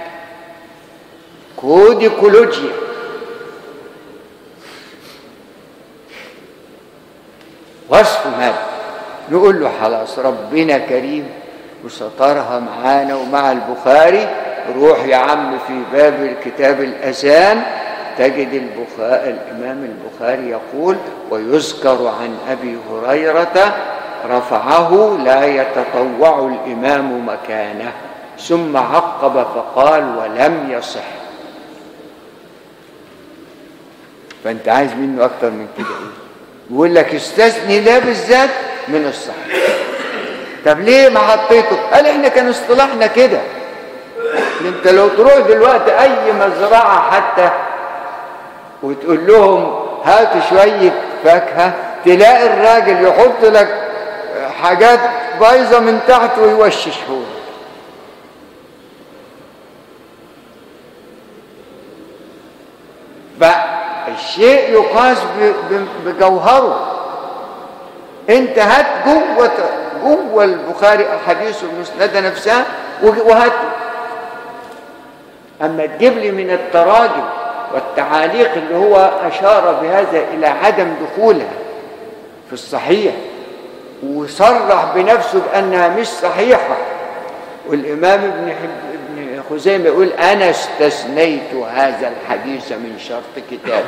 [SPEAKER 1] كوديكولوجيا وصف مادي نقول له خلاص ربنا كريم وسطرها معانا ومع البخاري روح يا عم في باب كتاب الأذان تجد البخاري الإمام البخاري يقول ويذكر عن أبي هريرة رفعه لا يتطوع الإمام مكانه ثم عقب فقال ولم يصح فأنت عايز منه أكتر من كده إيه يقول لك استثني ده بالذات من الصحيح طب ليه ما حطيته قال احنا كان اصطلاحنا كده انت لو تروح دلوقتي اي مزرعه حتى وتقول لهم هاتوا شويه فاكهه تلاقي الراجل يحط لك حاجات بايظه من تحت ويوششهولك فالشيء يقاس بجوهره انت هات جوه جوه البخاري احاديث المسنده نفسها وهات اما تجيب لي من التراجم والتعاليق اللي هو اشار بهذا الى عدم دخولها في الصحيح وصرح بنفسه بانها مش صحيحه والامام ابن ابن خزيمه يقول انا استثنيت هذا الحديث من شرط كتابي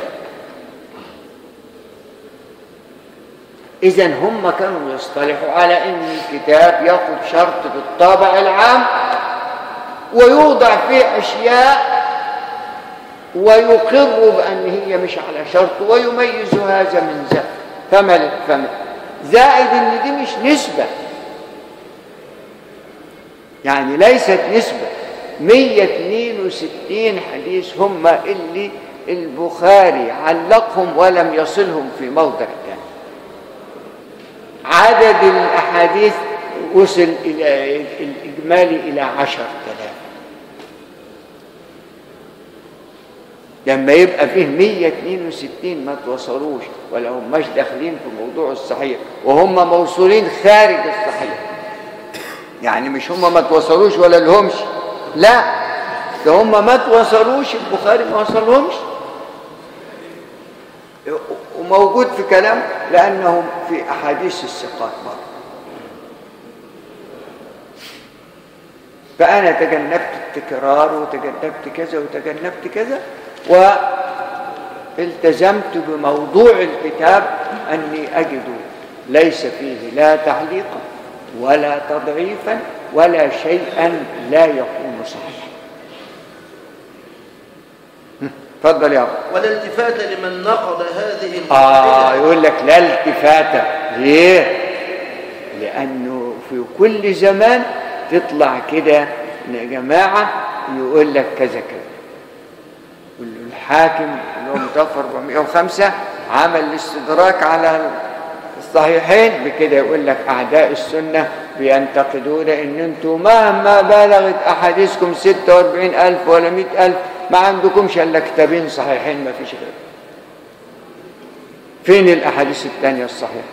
[SPEAKER 1] إذا هم كانوا يصطلحوا على أن الكتاب ياخذ شرط بالطابع العام ويوضع فيه أشياء ويقر بأن هي مش على شرط ويميز هذا من ذاك فما فما زائد أن دي مش نسبة يعني ليست نسبة 162 حديث هم اللي البخاري علقهم ولم يصلهم في موضع ثاني عدد الأحاديث وصل إلى الإجمالي إلى عشر تلاف لما يبقى فيه 162 ما توصلوش ولا هماش داخلين في موضوع الصحيح وهم موصولين خارج الصحيح يعني مش هم ما توصلوش ولا لهمش لا ده هم ما توصلوش البخاري ما وصلهمش وموجود في كلام لأنهم في أحاديث الثقات برضه فأنا تجنبت التكرار وتجنبت كذا وتجنبت كذا والتزمت بموضوع الكتاب أني أجد ليس فيه لا تعليقا ولا تضعيفا ولا شيئا لا يكون صحيحا تفضل يا أبو
[SPEAKER 2] ولا التفات لمن نقض هذه
[SPEAKER 1] آه يقول لك لا التفات ليه؟ لأنه في كل زمان تطلع كده يا جماعة يقول لك كذا كذا الحاكم اللي هو متوفى 405 عمل الاستدراك على الصحيحين بكده يقول لك أعداء السنة بينتقدون إن أنتم مهما بلغت أحاديثكم 46000 ولا 100000 ما عندكمش إلا كتابين صحيحين ما فيش غير فين الأحاديث الثانية الصحيحة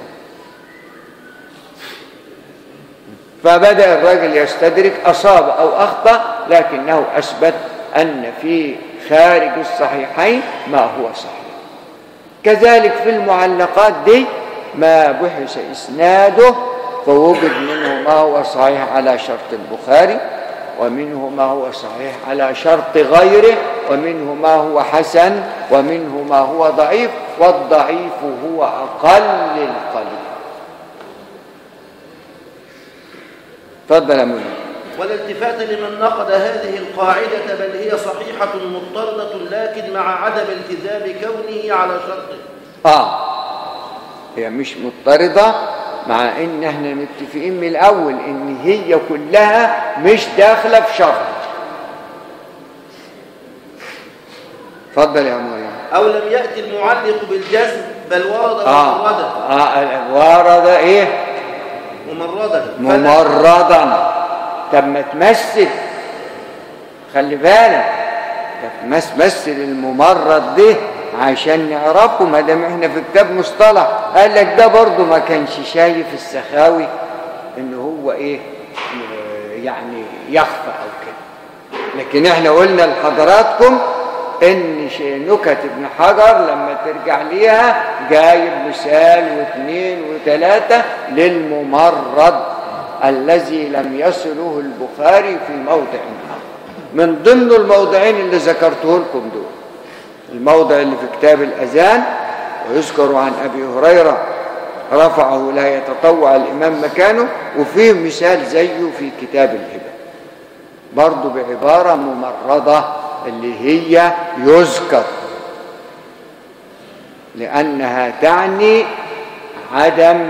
[SPEAKER 1] فبدأ الرجل يستدرك أصاب أو أخطأ لكنه أثبت أن في خارج الصحيحين ما هو صحيح كذلك في المعلقات دي ما بحث إسناده فوجد منه ما هو صحيح على شرط البخاري ومنه ما هو صحيح على شرط غيره ومنه ما هو حسن ومنه ما هو ضعيف والضعيف هو أقل القليل تفضل يا منى
[SPEAKER 2] ولا التفات لمن نقد هذه القاعدة بل هي صحيحة مضطردة لكن مع عدم التزام كونه على شرطه
[SPEAKER 1] آه هي مش مضطردة مع ان احنا متفقين من الاول ان هي كلها مش داخله في شرط اتفضل يا مريم
[SPEAKER 2] أو لم يأتي المعلق بالجزم بل ورد
[SPEAKER 1] اه
[SPEAKER 2] ممردا
[SPEAKER 1] اه ورد ايه
[SPEAKER 2] ممردا
[SPEAKER 1] ممرضا طب ما تمثل خلي بالك طب ما تمثل الممرض ده عشان نعرفه ما دام احنا في كتاب مصطلح قال لك ده برضه ما كانش شايف السخاوي ان هو ايه يعني يخفى او كده لكن احنا قلنا لحضراتكم ان ش- نكت ابن حجر لما ترجع ليها جايب مثال واثنين وثلاثة للممرض الذي لم يصله البخاري في موضع آخر من ضمن الموضعين اللي ذكرته لكم دول الموضع اللي في كتاب الأذان ويذكر عن أبي هريرة رفعه لا يتطوع الإمام مكانه وفيه مثال زيه في كتاب الهبة برضه بعبارة ممرضة اللي هي يذكر لأنها تعني عدم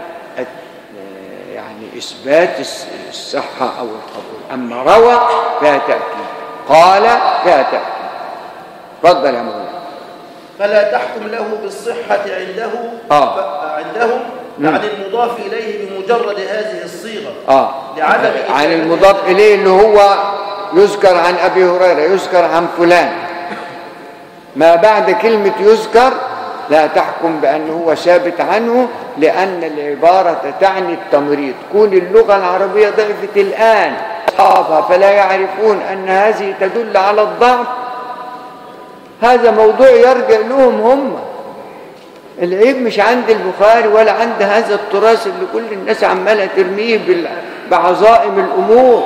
[SPEAKER 1] يعني إثبات الصحة أو القبول أما روى فيها تأكيد قال فيها تأكيد تفضل يا مولانا
[SPEAKER 2] فلا تحكم له بالصحة عنده
[SPEAKER 1] آه.
[SPEAKER 2] ف- عندهم
[SPEAKER 1] نعم.
[SPEAKER 2] عن المضاف إليه بمجرد هذه الصيغة
[SPEAKER 1] آه
[SPEAKER 2] لعدم
[SPEAKER 1] عن
[SPEAKER 2] إثبات
[SPEAKER 1] المضاف إليه اللي هو يذكر عن أبي هريرة يذكر عن فلان ما بعد كلمة يذكر لا تحكم بأنه هو ثابت عنه لأن العبارة تعني التمريض كون اللغة العربية ضعفت الآن أصحابها فلا يعرفون أن هذه تدل على الضعف هذا موضوع يرجع لهم هم العيب مش عند البخاري ولا عند هذا التراث اللي كل الناس عمالة ترميه بال- بعظائم الأمور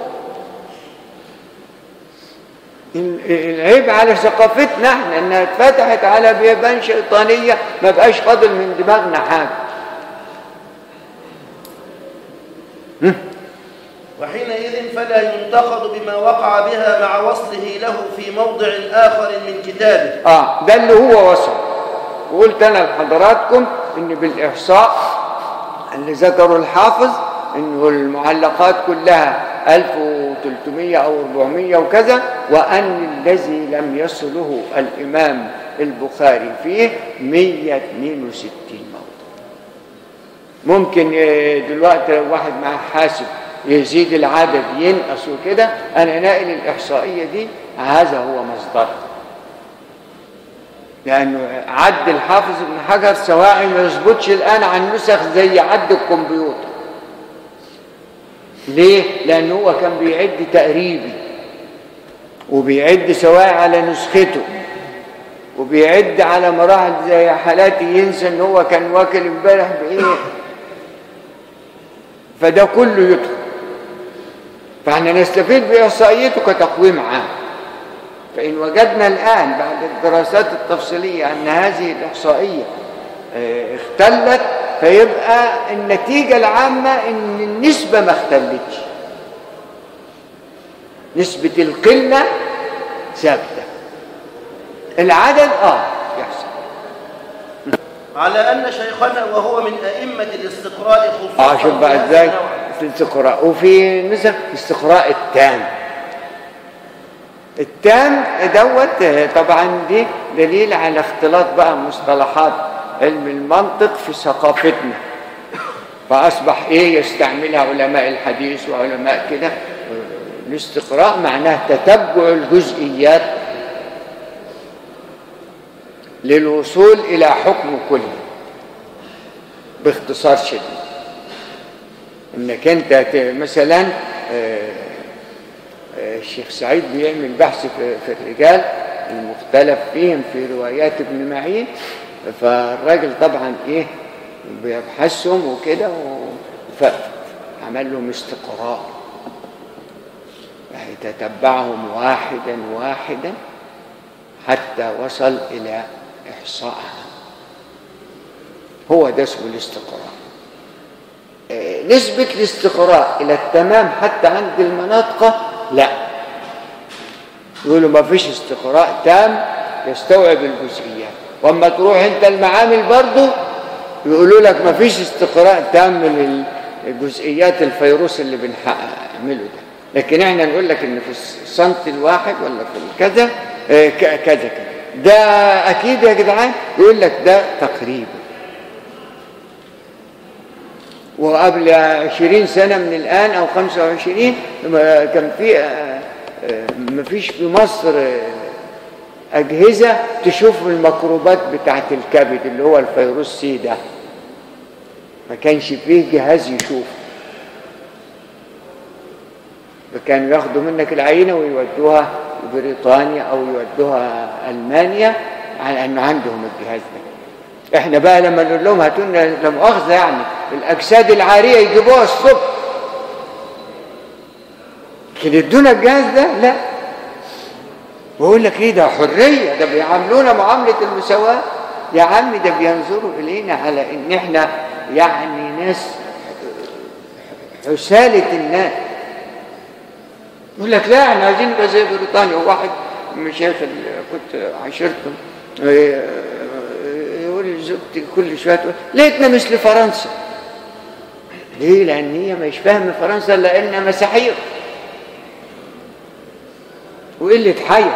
[SPEAKER 1] ال- العيب على ثقافتنا احنا انها اتفتحت على بيبان شيطانية ما بقاش فاضل من دماغنا حاجة
[SPEAKER 2] وحينئذ فلا ينتقد بما وقع بها مع وصله له في موضع آخر من كتابه
[SPEAKER 1] اه ده اللي هو وصل وقلت انا لحضراتكم ان بالاحصاء اللي ذكره الحافظ انه المعلقات كلها 1300 او 400 وكذا وان الذي لم يصله الامام البخاري فيه 162 موضع ممكن آه، دلوقتي لو واحد معاه حاسب يزيد العدد ينقص وكده انا ناقل الاحصائيه دي هذا هو مصدرها لأنه عد الحافظ ابن حجر سواعي ما يظبطش الآن عن نسخ زي عد الكمبيوتر ليه؟ لأنه هو كان بيعد تقريبي وبيعد سواعي على نسخته وبيعد على مراحل زي حالاتي ينسى ان هو كان واكل امبارح بايه فده كله يدخل فاحنا نستفيد باحصائيته كتقويم عام فإن وجدنا الآن بعد الدراسات التفصيلية أن هذه الإحصائية آه، اختلت فيبقى النتيجة العامة أن النسبة ما اختلتش نسبة القلة ثابتة العدد آه يحصل
[SPEAKER 2] على أن شيخنا وهو من أئمة الاستقراء خصوصا
[SPEAKER 1] اه شوف بقى
[SPEAKER 2] في هذا
[SPEAKER 1] ازاي
[SPEAKER 2] النوع.
[SPEAKER 1] في الاستقراء وفي نسخ الاستقراء التام التام دوت آه، طبعا دي دليل على اختلاط بقى مصطلحات علم المنطق في ثقافتنا فاصبح ايه يستعملها علماء الحديث وعلماء كده آه، الاستقراء معناه تتبع الجزئيات للوصول الى حكم كلي باختصار شديد انك انت ت- مثلا آه، آه، الشيخ سعيد بيعمل بحث في في الرجال المختلف فيهم في روايات ابن معين فالراجل طبعا ايه بيبحثهم وكده و- فعمل لهم استقراء يعني تتبعهم واحدا واحدا حتى وصل الى احصائها هو ده اسمه الاستقراء آه، نسبة الاستقراء إلى التمام حتى عند المناطق لا يقولوا ما فيش استقراء تام يستوعب الجزئيات واما تروح انت المعامل برضو يقولوا لك ما فيش استقراء تام من الجزئيات الفيروس اللي بنعمله ده لكن احنا نقول لك ان في السنت الواحد ولا في الكذا آه، ك- كذا كذا ده اكيد يا جدعان يقول لك ده تقريبا وقبل عشرين سنة من الآن أو خمسة وعشرين لما كان في آه، آه، ما فيش في مصر آه، أجهزة تشوف الميكروبات بتاعت الكبد اللي هو الفيروس سي ده ما كانش فيه جهاز يشوف فكانوا ياخدوا منك العينة ويودوها بريطانيا أو يودوها ألمانيا على أنه عندهم الجهاز ده احنا بقى لما نقول لهم هاتوا لنا لا مؤاخذه يعني الاجساد العاريه يجيبوها الصبح لكن يدونا الجهاز ده لا ويقول لك ايه ده حريه ده بيعاملونا معامله المساواه يا عم ده بينظروا الينا على ان احنا يعني ناس حساله الناس يقول لك لا احنا عايزين نبقى زي بريطانيا وواحد من المشايخ اللي كنت عاشرتهم يقول لزوجتي كل شويه تقول ليتنا مثل فرنسا ليه؟ لأن هي مش فاهمة فرنسا إلا إنها مسيحية وقلة حياة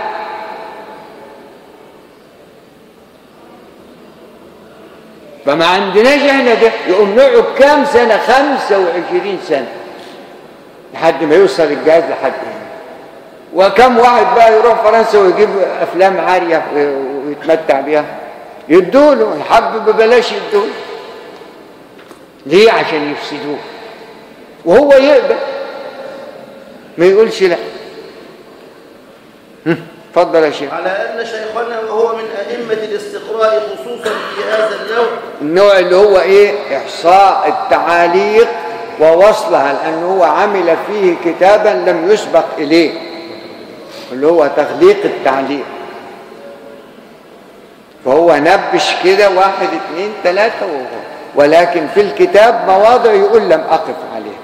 [SPEAKER 1] فما عندناش احنا ده يقوم نقعد كام سنة 25 سنة لحد ما يوصل الجهاز لحد هنا وكم واحد بقى يروح فرنسا ويجيب افلام عارية ويتمتع بيها يدوله الحب ببلاش يدوله ليه عشان يفسدوه وهو يقبل ما يقولش لا اتفضل يا شيخ
[SPEAKER 2] على أن شيخنا وهو من أئمة الاستقراء خصوصا في هذا النوع
[SPEAKER 1] النوع اللي هو ايه احصاء التعاليق ووصلها لان هو عمل فيه كتابا لم يسبق اليه اللي هو تغليق التعليق فهو نبش كده واحد اتنين تلاتة وهو ولكن في الكتاب مواضع يقول لم أقف عليها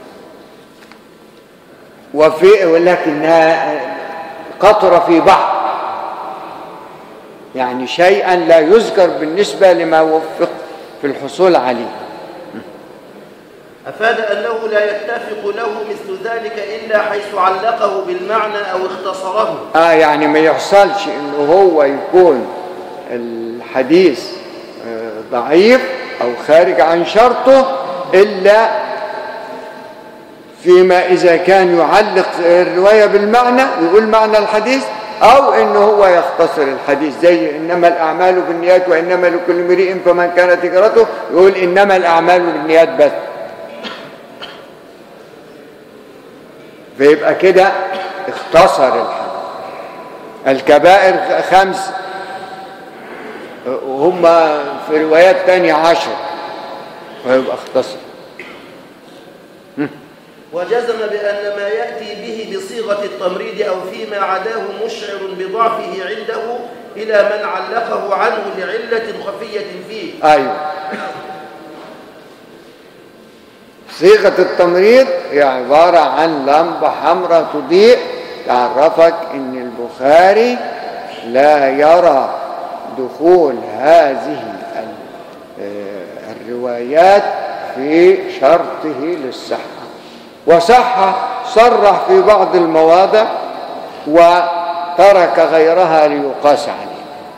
[SPEAKER 1] وفي ولكنها قطرة في بحر يعني شيئا لا يذكر بالنسبة لما وفق في الحصول عليه
[SPEAKER 2] أفاد أنه لا يتفق له مثل ذلك إلا حيث علقه بالمعنى أو اختصره
[SPEAKER 1] اه يعني ما يحصلش انه هو يكون الحديث آه، ضعيف او خارج عن شرطه الا فيما اذا كان يعلق الروايه بالمعنى ويقول معنى الحديث او انه هو يختصر الحديث زي انما الاعمال بالنيات وانما لكل امرئ فمن كانت هجرته يقول انما الاعمال بالنيات بس فيبقى كده اختصر الحديث الكبائر خمس وهم في روايات تانية عشر ويبقى اختصر
[SPEAKER 2] وجزم بأن ما يأتي به بصيغة التمريض أو فيما عداه مشعر بضعفه عنده إلى من علقه عنه لعلة خفية فيه
[SPEAKER 1] ايوه صيغة التمريض هي عبارة عن لمبة حمراء تضيء تعرفك ان البخاري لا يرى دخول هذه ال- آه، الروايات في شرطه للصحة وصح صرح في بعض المواضع وترك غيرها ليقاس عليه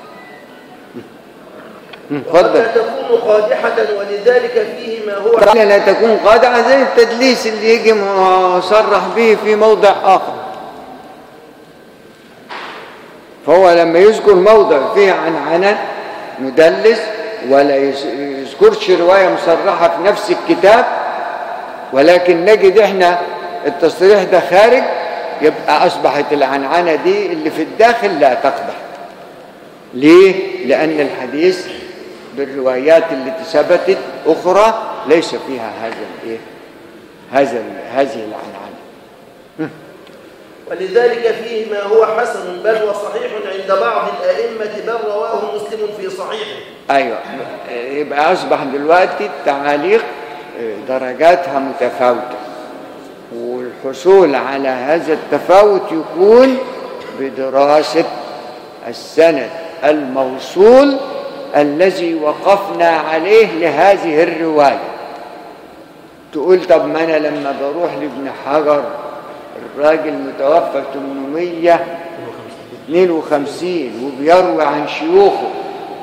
[SPEAKER 2] وقد
[SPEAKER 1] اتفضل
[SPEAKER 2] لا تكون قادحة ولذلك فيه ما هو
[SPEAKER 1] قال لا تكون قادعة زي التدليس اللي يجي مصرح به في موضع آخر فهو لما يذكر موضع فيه عنعنة مدلس ولا يس- يذكرش رواية مصرحة في نفس الكتاب ولكن نجد احنا التصريح ده خارج يبقى أصبحت العنعنة دي اللي في الداخل لا تقدح ليه؟ لأن الحديث بالروايات التي ثبتت أخرى ليس فيها هذا الإيه؟ هذا ال- هذه العنعنة
[SPEAKER 2] ولذلك فيه ما هو حسن بل وصحيح عند بعض الأئمة بل رواه مسلم في صحيحه
[SPEAKER 1] أيوة يبقى أصبح دلوقتي التعاليق آه، درجاتها متفاوتة والحصول على هذا التفاوت يكون بدراسة السند الموصول الذي وقفنا عليه لهذه الرواية تقول طب ما أنا لما بروح لابن حجر الراجل متوفى 852 وبيروي عن شيوخه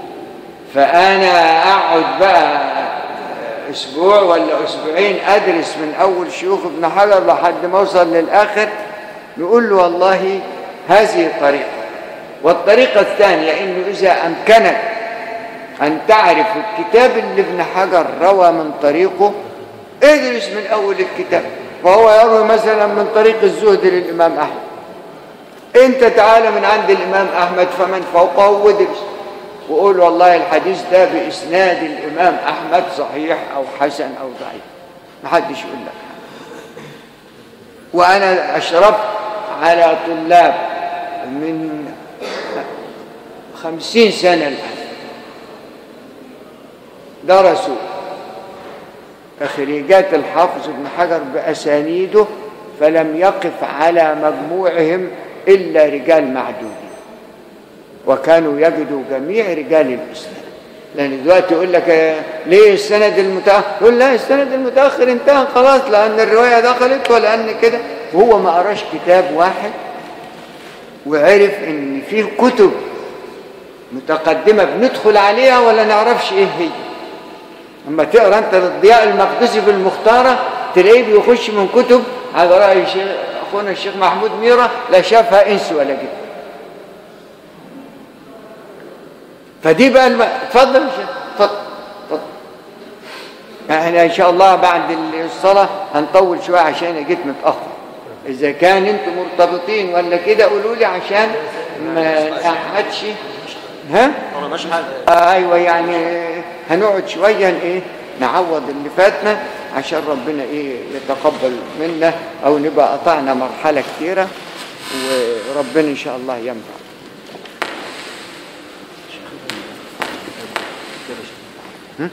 [SPEAKER 1] فأنا أقعد بقى أسبوع ولا أسبوعين أدرس من أول شيوخ ابن حجر لحد ما أوصل للآخر نقول له والله هذه طريقة والطريقة الثانية إنه إذا أمكنك أن تعرف الكتاب اللي ابن حجر روى من طريقه ادرس من أول الكتاب فهو يروي مثلا من طريق الزهد للإمام أحمد انت تعالى من عند الامام احمد فمن فوقه وادرس وقول والله الحديث ده باسناد الامام احمد صحيح او حسن او ضعيف ما حدش يقول لك وأنا أشرفت على طلاب من خمسين سنة الآن درسوا تخريجات الحافظ ابن حجر بأسانيده فلم يقف على مجموعهم إلا رجال معدودين وكانوا يجدوا جميع رجال الإسلام لأن دلوقتي يقول لك آه، ليه السند المتأخر يقول لا السند المتأخر انتهى خلاص لأن الرواية دخلت ولأن كده وهو ما قراش كتاب واحد وعرف ان فيه كتب متقدمة بندخل عليها ولا نعرفش ايه هي اما تقرا انت الضياء المقدسي في المختارة تلاقيه بيخش من كتب على رأي شيخ اخونا الشيخ محمود ميرة لا شافها انس ولا جن فدي بقى الم... اتفضل يا شيخ اتفضل اتفضل احنا ان شاء الله بعد الصلاة هنطول شوية عشان أنا جيت متأخر اذا كان انتم مرتبطين ولا كده قولوا لي عشان ما نقعدش ها
[SPEAKER 2] ما وراناش حاجة
[SPEAKER 1] آه ايوه يعني هنقعد شويه ايه نعوض اللي فاتنا عشان ربنا ايه يتقبل منا او نبقى قطعنا مرحله كتيره وربنا ان شاء الله ينفع هم؟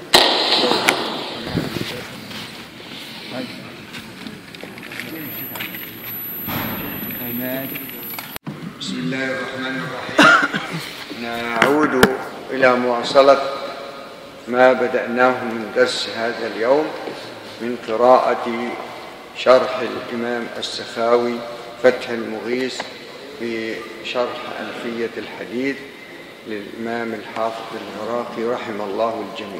[SPEAKER 1] بسم الله الرحمن الرحيم نعود إلى مواصلة ما بدأناه من درس هذا اليوم من قراءة شرح الإمام السخاوي فتح المغيث في شرح ألفية الحديث للإمام الحافظ العراقي رحم الله الجميع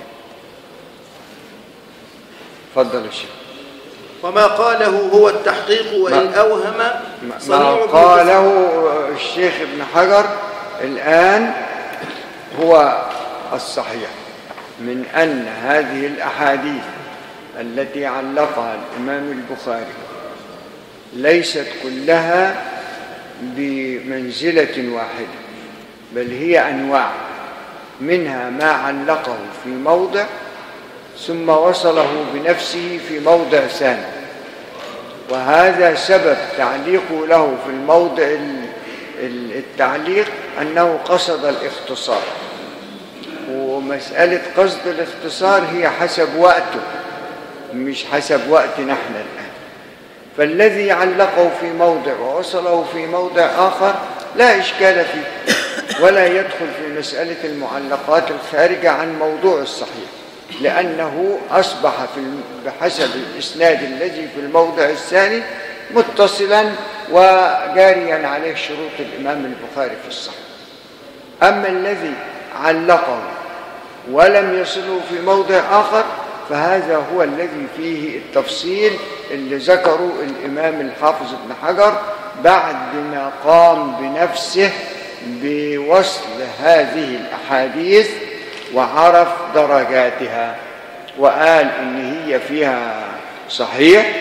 [SPEAKER 1] تفضل الشيخ
[SPEAKER 2] وما قاله هو التحقيق وإن
[SPEAKER 1] ما-
[SPEAKER 2] أوهم
[SPEAKER 1] ما
[SPEAKER 2] صنيع ابن
[SPEAKER 1] قاله الشيخ ابن حجر الآن هو الصحيح من أن هذه الأحاديث التي علقها الإمام البخاري ليست كلها بمنزلة واحدة بل هي أنواع منها ما علقه في موضع ثم وصله بنفسه في موضع ثاني وهذا سبب تعليقه له في الموضع ال- ال- التعليق أنه قصد الاختصار ومسألة قصد الاختصار هي حسب وقته مش حسب وقتنا احنا الآن فالذي علقه في موضع ووصله في موضع آخر لا إشكال فيه ولا يدخل في مسألة المعلقات الخارجة عن موضوع الصحيح لأنه أصبح في الم- بحسب الإسناد الذي في الموضع الثاني متصلا وجاريا عليه شروط الإمام البخاري في الصحيح أما الذي علقه ولم يصله في موضع آخر فهذا هو الذي فيه التفصيل اللي ذكره الإمام الحافظ ابن حجر بعد ما قام بنفسه بوصل هذه الأحاديث وعرف درجاتها وقال إن هي فيها صحيح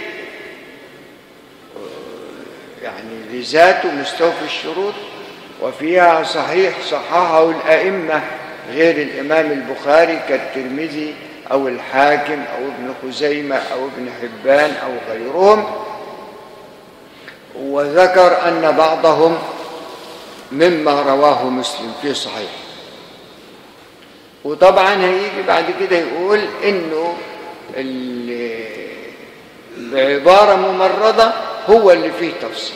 [SPEAKER 1] يعني لذاته مستوفي الشروط وفيها صحيح صححه الأئمة غير الإمام البخاري كالترمذي أو الحاكم أو ابن خزيمة أو ابن حبان أو غيرهم وذكر أن بعضهم مما رواه مسلم في صحيح وطبعا هيجي بعد كده يقول انه اللي بعبارة ممرضة هو اللي فيه تفصيل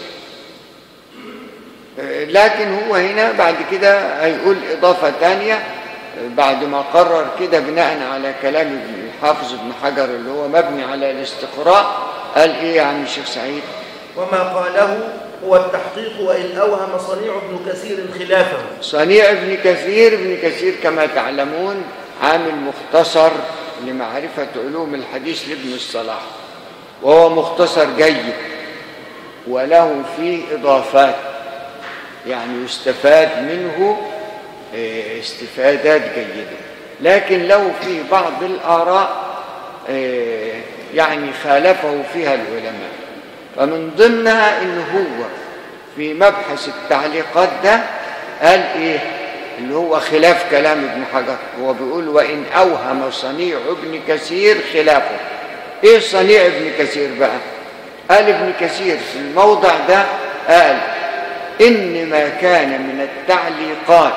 [SPEAKER 1] لكن هو هنا بعد كده هيقول إضافة تانية بعد ما قرر كده بناء على كلام ابن الحافظ ابن حجر اللي هو مبني على الاستقراء قال ايه يا عم الشيخ سعيد
[SPEAKER 2] وما قاله هو التحقيق وإن أوهم صنيع ابن كثير خلافه
[SPEAKER 1] صنيع ابن كثير ابن كثير كما تعلمون عامل مختصر لمعرفة علوم الحديث لابن الصلاح وهو مختصر جيد وله فيه إضافات يعني يستفاد منه آه، استفادات جيدة لكن له فيه بعض الآراء آه، يعني خالفه فيها العلماء فمن ضمنها إن هو في مبحث التعليقات ده قال إيه اللي هو خلاف كلام ابن حجر هو بيقول وإن أوهم صنيع ابن كثير خلافه إيه صنيع ابن كثير بقى قال ابن كثير في الموضع ده قال إن ما كان من التعليقات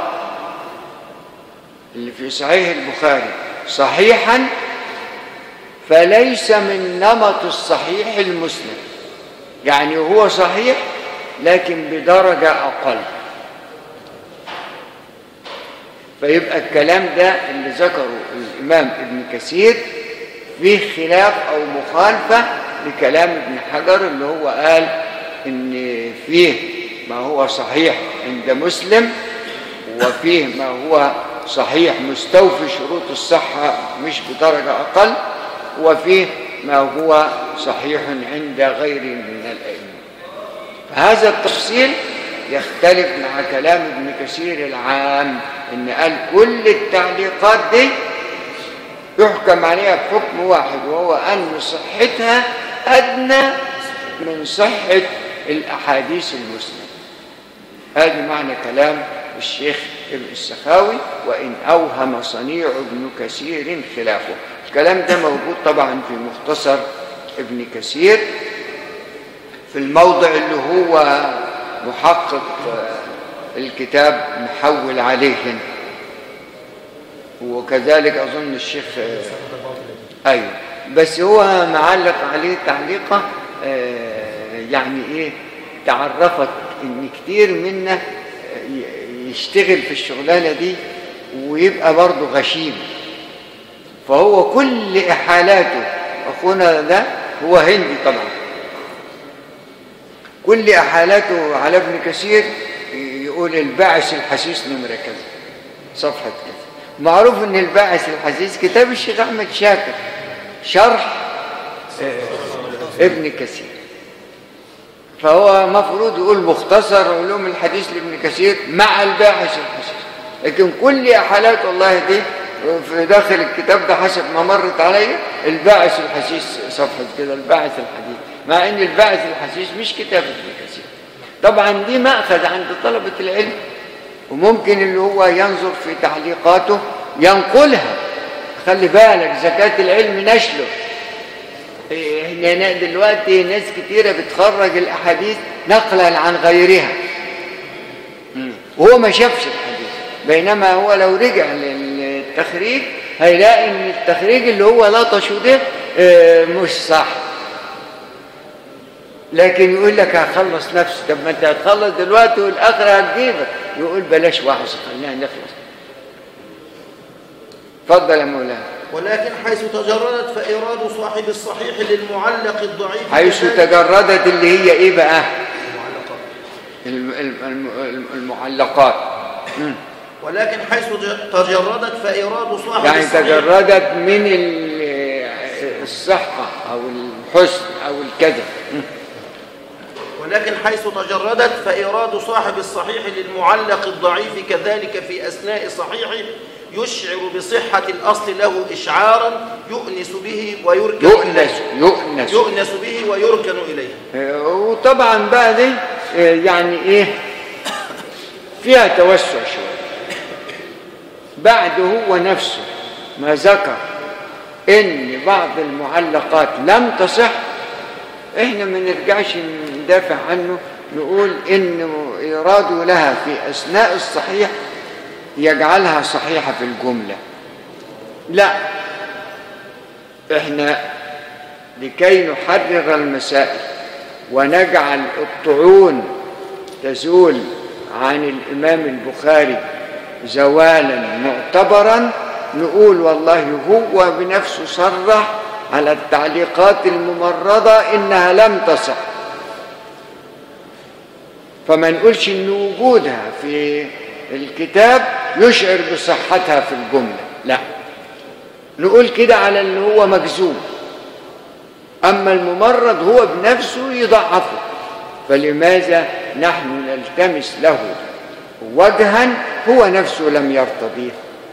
[SPEAKER 1] اللي في صحيح البخاري صحيحا فليس من نمط الصحيح المسلم يعني هو صحيح لكن بدرجة أقل فيبقى الكلام ده اللي ذكره الإمام ابن كثير فيه خلاف أو مخالفة لكلام ابن حجر اللي هو قال إن فيه ما هو صحيح عند مسلم وفيه ما هو صحيح مستوفي شروط الصحة مش بدرجة أقل وفيه ما هو صحيح عند غير من الأئمة فهذا التفصيل يختلف مع كلام ابن كثير العام ان قال كل التعليقات دي يحكم عليها بحكم واحد وهو ان صحتها ادنى من صحه الاحاديث المسلمه هذا معنى كلام الشيخ ابن السخاوي وان اوهم صنيع ابن كثير خلافه الكلام ده موجود طبعا في مختصر ابن كثير في الموضع اللي هو محقق الكتاب محول عليه هنا وكذلك أظن الشيخ أيوه بس هو معلق عليه تعليقة يعني إيه تعرفت إن كتير منا يشتغل في الشغلانة دي ويبقى برضه غشيم فهو كل إحالاته أخونا ده هو هندي طبعا كل احالاته على ابن كثير يقول الباعث الحسيس نمره كذا صفحه كذا معروف ان الباعث الحسيس كتاب الشيخ احمد شاكر شرح ابن كثير فهو مفروض يقول مختصر علوم الحديث لابن كثير مع الباعث الحسيس لكن كل احالات والله دي في داخل الكتاب ده حسب ما مرت علي الباعث الحسيس صفحه كده الباعث الحديث مع ان البعث الحسيس مش كتاب ابن كثير طبعا دي مأخذ عند طلبة العلم وممكن اللي هو ينظر في تعليقاته ينقلها خلي بالك زكاة العلم نشله احنا دلوقتي ناس كتيرة بتخرج الأحاديث نقلا عن غيرها وهو ما شافش الحديث بينما هو لو رجع للتخريج هيلاقي ان التخريج اللي هو لطشه ده مش صح لكن يقول لك هخلص نفسي طب ما انت هتخلص دلوقتي والاخره هتجيبك يقول بلاش وحش خلينا نخلص اتفضل يا مولانا
[SPEAKER 2] ولكن حيث تجردت فإيراد صاحب الصحيح للمعلق الضعيف
[SPEAKER 1] حيث
[SPEAKER 2] كذلك-
[SPEAKER 1] تجردت اللي هي ايه بقى
[SPEAKER 2] المعلقات.
[SPEAKER 1] الم- الم- الم- المعلقات مم.
[SPEAKER 2] ولكن حيث ج- تجردت فإيراد صاحب
[SPEAKER 1] يعني
[SPEAKER 2] الصحيح
[SPEAKER 1] تجردت من ال- الصحة أو الحسن أو الكذا مم.
[SPEAKER 2] ولكن حيث تجردت فإيراد صاحب الصحيح للمعلق الضعيف كذلك في أثناء صحيحه يشعر بصحة الأصل له إشعارا يؤنس به ويركن
[SPEAKER 1] يؤنس
[SPEAKER 2] إليه
[SPEAKER 1] يؤنس
[SPEAKER 2] يؤنس به ويركن إليه
[SPEAKER 1] آه، وطبعا بقى دي آه، يعني ايه فيها توسع شوية بعد هو نفسه ما ذكر ان بعض المعلقات لم تصح احنا ما نرجعش ندافع عنه نقول ان ايراده لها في اثناء الصحيح يجعلها صحيحة في الجملة لا احنا لكي نحرر المسائل ونجعل الطعون تزول عن الإمام البخاري زوالا معتبرا نقول والله هو بنفسه صرح على التعليقات الممرضة إنها لم تصح فما نقولش إن وجودها في الكتاب يشعر بصحتها في الجملة لا نقول كده على اللي هو مجزوم أما الممرض هو بنفسه يضعفه فلماذا نحن نلتمس له وجها هو نفسه لم يرتضيه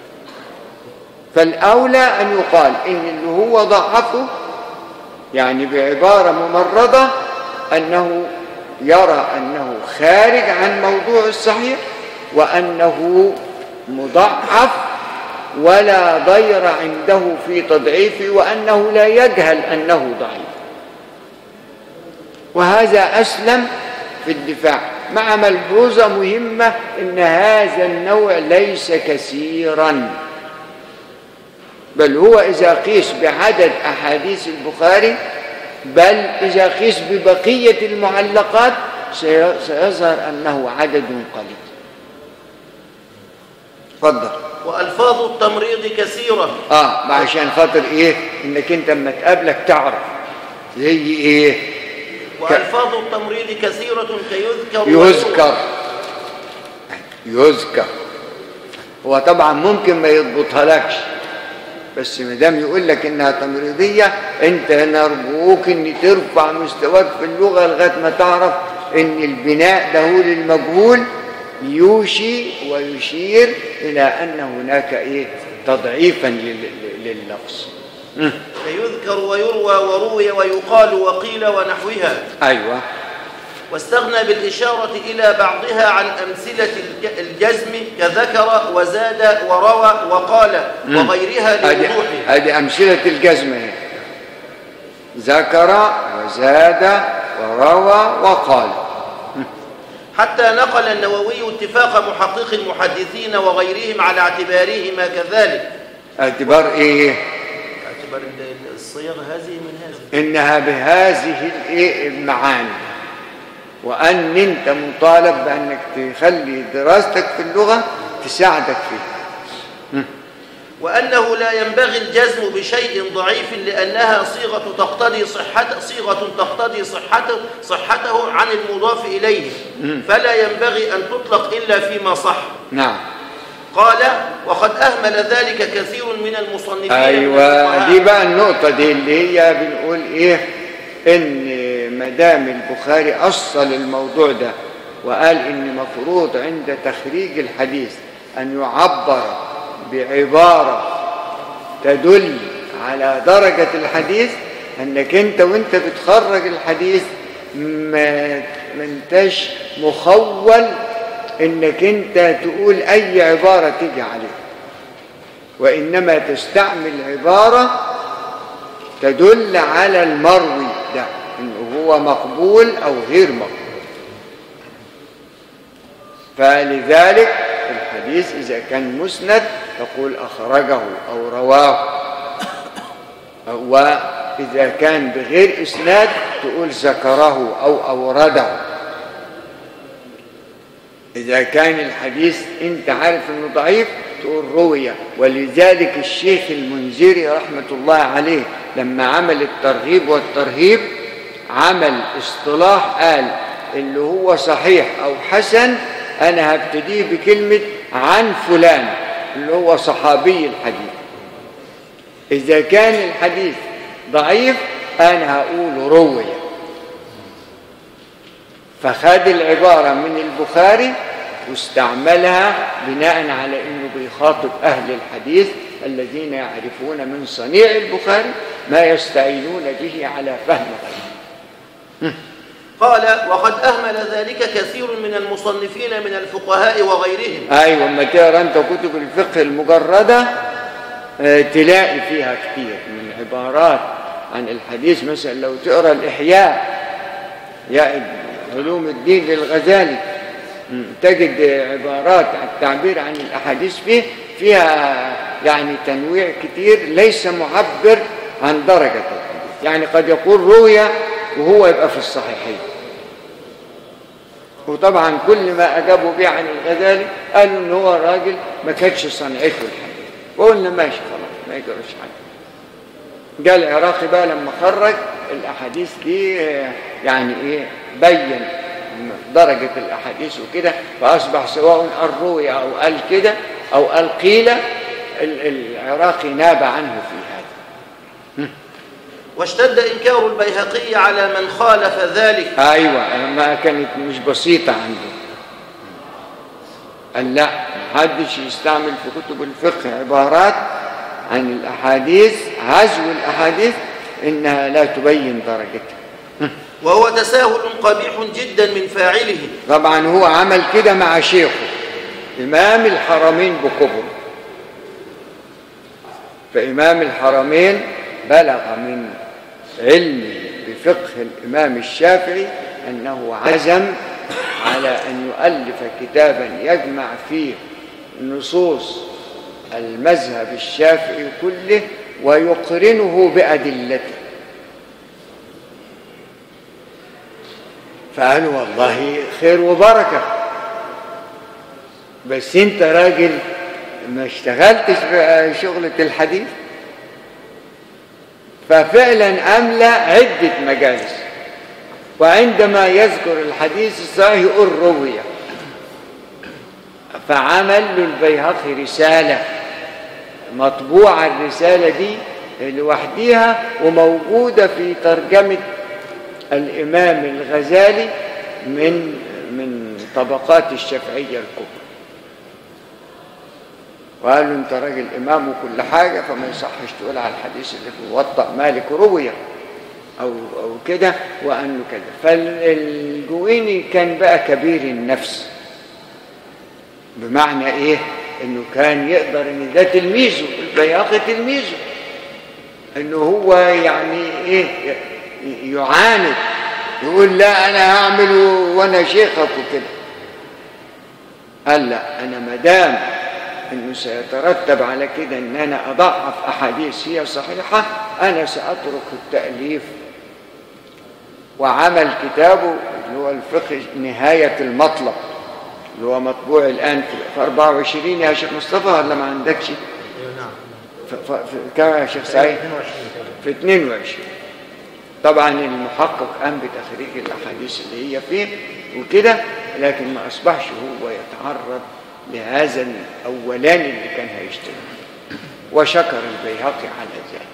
[SPEAKER 1] فالأولى أن يقال إن اللي هو ضعفه يعني بعبارة ممرضة أنه يرى أنه خارج عن موضوع الصحيح وأنه مضعف ولا ضير عنده في تضعيفه وأنه لا يجهل أنه ضعيف وهذا أسلم في الدفاع مع ملحوظة مهمة إن هذا النوع ليس كثيرا بل هو إذا قيس بعدد أحاديث البخاري بل إذا قيس ببقية المعلقات سي- سيظهر أنه عدد قليل تفضل
[SPEAKER 2] وألفاظ التمريض كثيرة
[SPEAKER 1] اه ما عشان خاطر ايه انك انت اما تقابلك تعرف زي ايه
[SPEAKER 2] وألفاظ التمريض كثيرة كيذكر
[SPEAKER 1] يذكر يذكر هو طبعا ممكن ما يضبطها لكش بس ما دام يقول لك انها تمريضيه انت نرجوك ان ترفع مستواك في اللغه لغايه ما تعرف ان البناء ده هو للمجهول يوشي ويشير الى ان هناك ايه تضعيفا لل- لللفظ مم.
[SPEAKER 2] كيذكر ويروى وروي ويقال وقيل ونحوها
[SPEAKER 1] ايوه
[SPEAKER 2] واستغنى بالإشارة إلى بعضها عن أمثلة الج- الجزم كذكر وزاد وروى وقال وغيرها
[SPEAKER 1] ادي
[SPEAKER 2] لوضوحها
[SPEAKER 1] ادي امثله الجزم اهي ذكر وزاد وروى وقال
[SPEAKER 2] حتى نقل النووي اتفاق محقق المحدثين وغيرهم على اعتبارهما كذلك
[SPEAKER 1] اعتبار ايه
[SPEAKER 2] اعتبار ال- الصيغ هذه من هذه
[SPEAKER 1] انها بهذه الايه المعاني وان انت مطالب بانك تخلي دراستك في اللغه تساعدك فيها
[SPEAKER 2] وأنه لا ينبغي الجزم بشيء ضعيف لأنها صيغة تقتضي صحته صيغة تقتضي صحته صحته عن المضاف إليه فلا ينبغي أن تطلق إلا فيما صح
[SPEAKER 1] نعم
[SPEAKER 2] قال وقد أهمل ذلك كثير من المصنفين من
[SPEAKER 1] ايوه
[SPEAKER 2] الفقهاء.
[SPEAKER 1] دي بقى النقطه دي اللي هي بنقول ايه ان ما دام البخاري اصل الموضوع ده وقال ان مفروض عند تخريج الحديث ان يعبر بعباره تدل على درجه الحديث انك انت وانت بتخرج الحديث ما ما انتش مخول انك انت تقول اي عباره تيجي عليه وإنما تستعمل عبارة تدل على المروي ده إنه هو مقبول أو غير مقبول فلذلك الحديث إذا كان مسند تقول أخرجه أو رواه وإذا كان بغير إسناد تقول ذكره أو أورده إذا كان الحديث أنت عارف أنه ضعيف تقول روية ولذلك الشيخ المنذري رحمة الله عليه لما عمل الترغيب والترهيب عمل اصطلاح قال اللي هو صحيح أو حسن أنا هبتديه بكلمة عن فلان اللي هو صحابي الحديث إذا كان الحديث ضعيف أنا هقول روية فخد العبارة من البخاري واستعملها بناء على انه بيخاطب اهل الحديث الذين يعرفون من صنيع البخاري ما يستعينون به على فهم غيره
[SPEAKER 2] قال وقد أهمل ذلك كثير من المصنفين من الفقهاء وغيرهم
[SPEAKER 1] ايوه اما تقرا انت كتب الفقه المجرده آه، تلاقي فيها كتير من عبارات عن الحديث مثلا لو تقرا الاحياء يا علوم الدين للغزالي م، تجد عبارات عن التعبير عن الاحاديث فيه فيها يعني تنويع كتير ليس معبر عن درجه الحديث يعني قد يقول رويه وهو يبقى في الصحيحين وطبعا كل ما اجابوا به عن الغزالي قالوا ان هو راجل ما كانتش صنعته الحديث وقلنا ماشي خلاص ما يجراش حاجه جاء العراقي بقى لما خرج الاحاديث دي آه، يعني ايه بين درجه الاحاديث وكده فاصبح سواء قال روي او قال كده او قال قيل ال- العراقي ناب عنه في هذا
[SPEAKER 2] واشتد إنكار البيهقي على من خالف ذلك
[SPEAKER 1] ايوه ما كانت مش بسيطه عنده قال لا محدش يستعمل في كتب الفقه عبارات عن الاحاديث عزو الاحاديث انها لا تبين درجتها
[SPEAKER 2] وهو تساهل قبيح جدا من فاعله
[SPEAKER 1] طبعا هو عمل كده مع شيخه امام الحرمين بكبر فامام الحرمين بلغ من علم بفقه الإمام الشافعي أنه عزم على أن يؤلف كتابا يجمع فيه نصوص المذهب الشافعي كله ويقرنه بأدلته فقالوا والله خير وبركة بس انت راجل ما اشتغلتش بشغلة الحديث ففعلا أملى عدة مجالس وعندما يذكر الحديث الصحيح يقول روية فعمل له البيهقي رسالة مطبوعة الرسالة دي لوحديها وموجودة في ترجمة الإمام الغزالي من من طبقات الشافعية الكبرى وقال له انت راجل امام وكل حاجه فما يصحش تقول على الحديث اللي في موطأ مالك رويه او او كده وانه كده فالجويني كان بقى كبير النفس بمعنى ايه انه كان يقدر ان ده تلميذه البياقي تلميذه انه هو يعني ايه يعاند يقول لا انا هعمله وانا شيخك وكده قال لا انا مدام انه سيترتب على كده ان انا اضعف احاديث هي صحيحه انا ساترك التاليف وعمل كتابه اللي هو الفقه نهايه المطلب اللي هو مطبوع الان في 24 يا شيخ مصطفى ولا ما عندكش؟
[SPEAKER 3] نعم
[SPEAKER 1] في, في, في كم يا شيخ سعيد؟
[SPEAKER 3] 22
[SPEAKER 1] في 22 طبعا المحقق قام بتخريج الاحاديث اللي هي فيه وكده لكن ما اصبحش هو يتعرض لهذا الاولاني اللي كان هيشتغل وشكر البيهقي على ذلك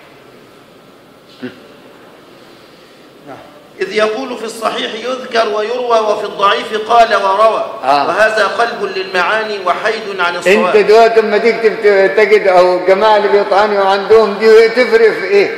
[SPEAKER 2] إذ يقول في الصحيح يذكر ويروى وفي الضعيف قال وروى
[SPEAKER 1] آه.
[SPEAKER 2] وهذا قلب للمعاني وحيد عن
[SPEAKER 1] انت
[SPEAKER 2] الصواب
[SPEAKER 1] دلوقتي لما تكتب ت- تجد او الجماعه اللي بيطعنوا عندهم دي تفرق في ايه؟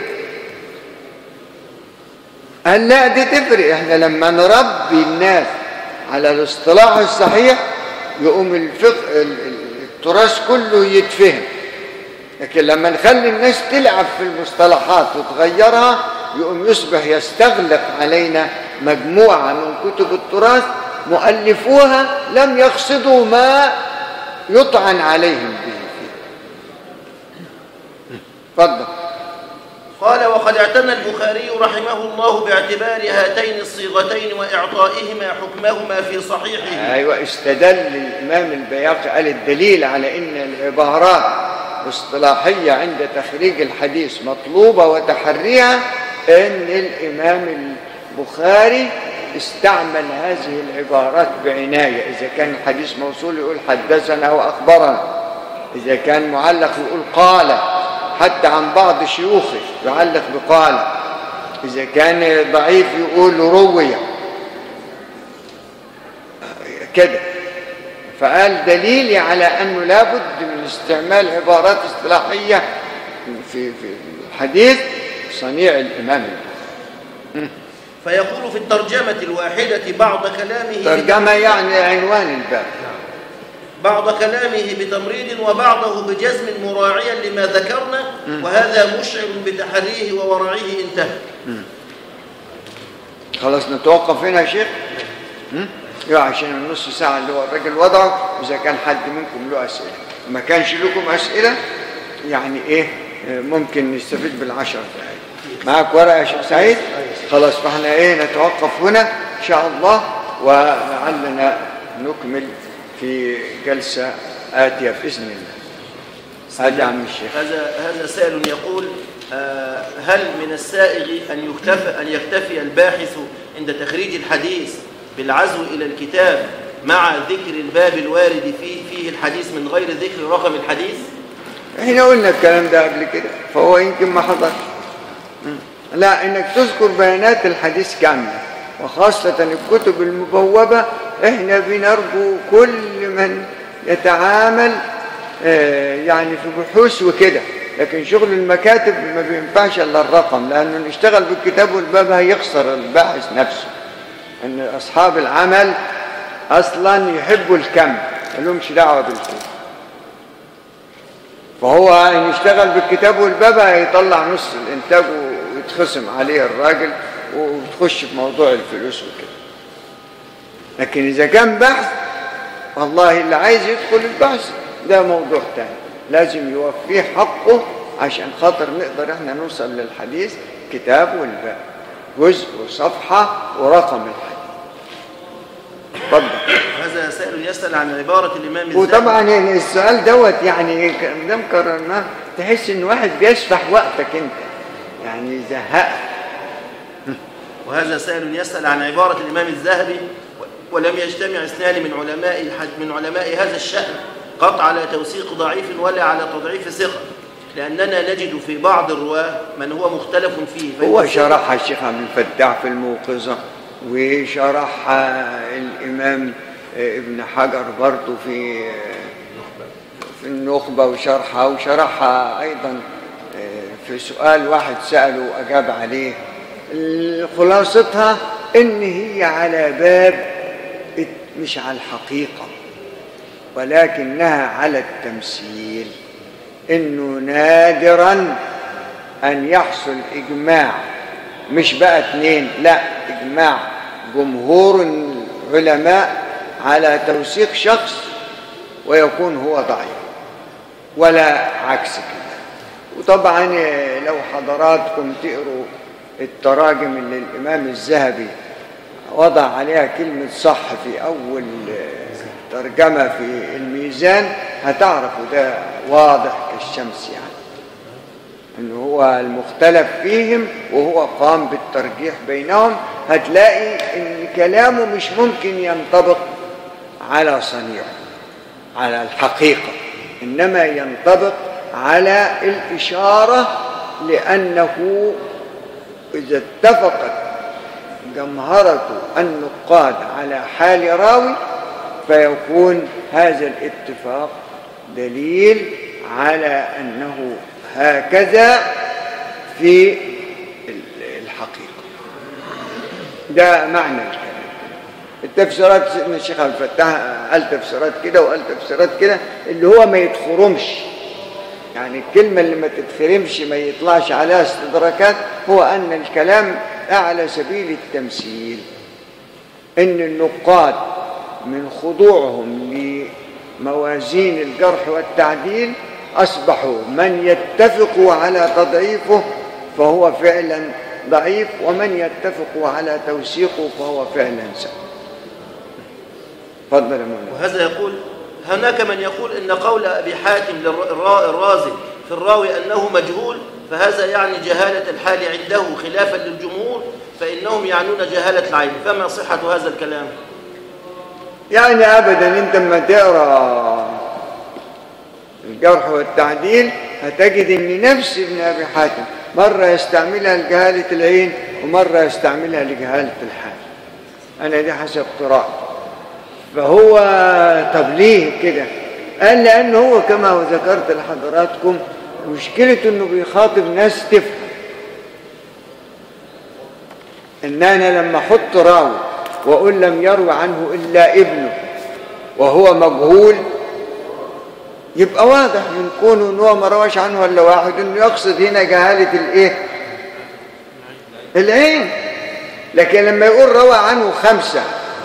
[SPEAKER 1] قال لا دي تفرق احنا لما نربي الناس على الاصطلاح الصحيح يقوم الفقه ال- ال- التراث كله يتفهم لكن لما نخلي الناس تلعب في المصطلحات وتغيرها يقوم يصبح يستغلق علينا مجموعة من كتب التراث مؤلفوها لم يقصدوا ما يطعن عليهم به اتفضل
[SPEAKER 2] قال وقد اعتنى البخاري رحمه الله باعتبار هاتين الصيغتين وإعطائهما حكمهما في صحيحه
[SPEAKER 1] ايوه استدل الامام البياقي قال الدليل على ان العبارات الاصطلاحيه عند تخريج الحديث مطلوبه وتحريها ان الامام البخاري استعمل هذه العبارات بعنايه اذا كان الحديث موصول يقول حدثنا واخبرنا اذا كان معلق يقول قال حتى عن بعض شيوخه يعلق بقال اذا كان ضعيف يقول روي كده فقال دليلي على انه لابد من استعمال عبارات اصطلاحيه في في الحديث صنيع الامام
[SPEAKER 2] فيقول في الترجمة الواحدة بعض كلامه
[SPEAKER 1] ترجمه يعني عنوان الباب
[SPEAKER 2] بعض كلامه بتمريض وبعضه بجزم مراعيا لما ذكرنا وهذا مشعر بتحريه وورعه انتهى
[SPEAKER 1] خلاص نتوقف هنا يا شيخ هم؟ يا عشان النص ساعة اللي هو الراجل وضعه إذا كان حد منكم له أسئلة ما كانش لكم أسئلة يعني إيه آه، ممكن نستفيد بالعشر دقايق معك ورقة يا شيخ سعيد خلاص فاحنا إيه نتوقف هنا إن شاء الله ولعلنا نكمل في جلسة آتية بإذن الله هذا يا عم الشيخ
[SPEAKER 2] هذا هذا سائل يقول آه، هل من السائغ أن يكتفى أن يكتفي الباحث عند تخريج الحديث بالعزو إلى الكتاب مع ذكر الباب الوارد فيه فيه الحديث من غير ذكر رقم الحديث؟
[SPEAKER 1] احنا قلنا الكلام ده قبل كده فهو يمكن ما حضرش مم. لا انك تذكر بيانات الحديث كامله وخاصة الكتب المبوبة احنا بنرجو كل من يتعامل آه، يعني في بحوث وكده لكن شغل المكاتب ما بينفعش الا الرقم لانه نشتغل بالكتاب والباب هيخسر الباحث نفسه ان اصحاب العمل اصلا يحبوا الكم ما لهمش دعوه بالكتاب فهو ان يشتغل بالكتاب والباب هيطلع نص الانتاج ويتخصم عليه الراجل وتخش في موضوع الفلوس وكده لكن إذا كان بحث والله اللي عايز يدخل البحث ده موضوع تاني لازم يوفيه حقه عشان خاطر نقدر احنا نوصل للحديث كتاب والباقي جزء وصفحة ورقم الحديث اتفضل
[SPEAKER 2] وهذا سائل يسأل عن عبارة الإمام الذهبي
[SPEAKER 1] وطبعا يعني السؤال دوت يعني ده مكررناه تحس ان واحد بيسفح وقتك انت يعني يزهقك
[SPEAKER 2] وهذا سائل يسأل عن عبارة الإمام الذهبي ولم يجتمع اثنان من علماء الحد من علماء هذا الشأن قط على توثيق ضعيف ولا على تضعيف ثقة لأننا نجد في بعض الرواة من هو مختلف فيه
[SPEAKER 1] هو
[SPEAKER 2] فإن
[SPEAKER 1] شرحها الشيخ عبد الفتاح في الموقظة وشرحها الإمام ابن حجر برضه في في النخبة وشرحها وشرحها أيضا في سؤال واحد سأله وأجاب عليه خلاصتها إن هي على باب مش على الحقيقة ولكنها على التمثيل إنه نادرا أن يحصل إجماع مش بقى اتنين لا إجماع جمهور العلماء على توثيق شخص ويكون هو ضعيف ولا عكس كده وطبعا لو حضراتكم تقروا التراجم اللي الإمام الذهبي وضع عليها كلمة صح في أول ترجمة في الميزان هتعرفوا ده واضح كالشمس يعني إن هو المختلف فيهم وهو قام بالترجيح بينهم هتلاقي إن كلامه مش ممكن ينطبق على صنيعه على الحقيقة إنما ينطبق على الإشارة لأنه إذا اتفقت جمهرة النقاد على حال راوي فيكون هذا الاتفاق دليل على أنه هكذا في الحقيقة ده معنى الكلام التفسيرات سيدنا الشيخ عبد الفتاح قال تفسيرات كده وقال تفسيرات كده اللي هو ما يتخرمش يعني الكلمة اللي ما تتخرمش ما يطلعش عليها استدراكات هو أن الكلام على سبيل التمثيل إن النقاد من خضوعهم لموازين الجرح والتعديل أصبحوا من يتفق على تضعيفه فهو فعلا ضعيف ومن يتفق على توثيقه فهو فعلا سهل تفضل يا مولانا
[SPEAKER 2] وهذا يقول هناك من يقول إن قول أبي حاتم للرا- الرازي في الراوي أنه مجهول فهذا يعني جهالة الحال عنده خلافا للجمهور فإنهم يعنون جهالة العين فما صحة هذا الكلام
[SPEAKER 1] يعني ابدا انت لما تقرا الجرح والتعديل هتجد ان نفس ابن ابي حاتم مره يستعملها لجهاله العين ومره يستعملها لجهاله الحال انا دي حسب قراءتي فهو طب ليه كده قال لان هو كما ذكرت لحضراتكم مشكلته انه بيخاطب ناس تفهم ان انا لما احط راوي واقول لم يروي عنه الا ابنه وهو مجهول يبقى واضح من كونه ان هو ما رواش عنه ولا واحد انه يقصد هنا جهاله الايه العين لكن لما يقول روى عنه خمسه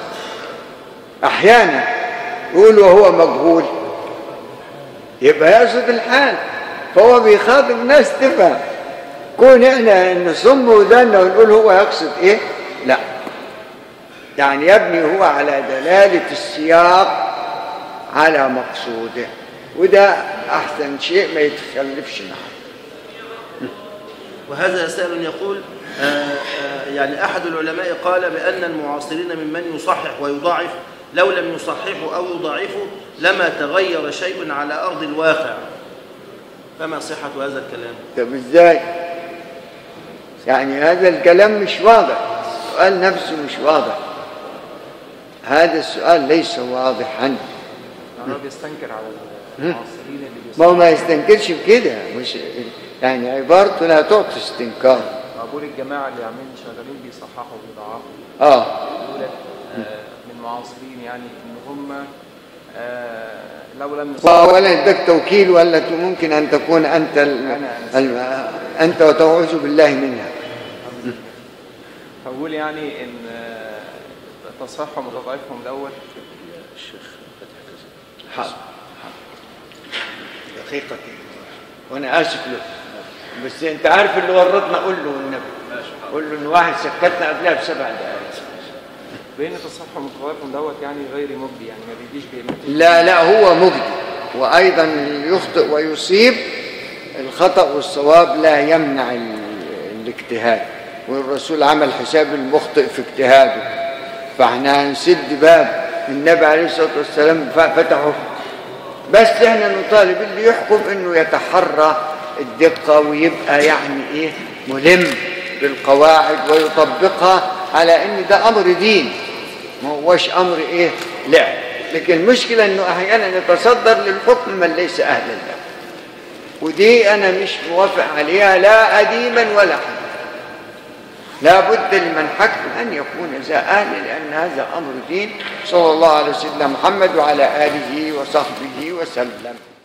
[SPEAKER 1] احيانا يقول وهو مجهول يبقى يقصد الحال فهو بيخاطب ناس تفهم كون احنا نصم ودانا ونقول هو يقصد ايه لا يعني يبني هو على دلالة السياق على مقصوده وده أحسن شيء ما يتخلفش معه
[SPEAKER 2] وهذا سائل يقول آه، آه، يعني أحد العلماء قال بأن المعاصرين ممن يصحح ويضاعف لو لم يصححوا أو يضاعفوا لما تغير شيء على أرض الواقع فما صحة هذا الكلام
[SPEAKER 1] طب ازاي يعني هذا الكلام مش واضح السؤال نفسه مش واضح هذا السؤال ليس واضحا
[SPEAKER 3] يعني هو بيستنكر على المعاصرين اللي
[SPEAKER 1] ما هو ما يستنكرش بكده مش يعني عبارته لا تعطي استنكار
[SPEAKER 3] بقول الجماعة اللي عاملين شغالين بيصححوا وبيضعفوا
[SPEAKER 1] اه
[SPEAKER 3] دول آه، من معاصرين يعني ان هم آه، لو لم يصححوا
[SPEAKER 1] ولا ادك توكيل ولا ممكن ان تكون انت ال... ال... انت وتعوذ بالله منها
[SPEAKER 3] فأقول يعني إن آه، تصحيحهم وتضعيفهم دوت
[SPEAKER 1] حاضر دقيقة وانا اسف له بس انت عارف اللي ورطنا قول له النبي قول له ان واحد سكتنا قبلها بسبع دقائق
[SPEAKER 3] بين تصحيحهم وتضعيفهم دوت يعني غير مجدي يعني ما بيجيش بإمتى
[SPEAKER 1] لا لا هو مجدي وايضا يخطئ ويصيب الخطا والصواب لا يمنع ال- الاجتهاد والرسول عمل حساب المخطئ في اجتهاده فاحنا هنسد باب النبي عليه الصلاه والسلام ف- فتحه بس احنا نطالب اللي يحكم انه يتحرى الدقه ويبقى يعني ايه ملم بالقواعد ويطبقها على ان ده امر دين ما هوش امر ايه لعب لكن المشكله انه احيانا يتصدر للحكم من ليس اهلا له ودي انا مش موافق عليها لا قديما ولا حديثا لا بد لمن حكم ان يكون ذا اهل لان هذا امر دين صلى الله على سيدنا محمد وعلى اله وصحبه وسلم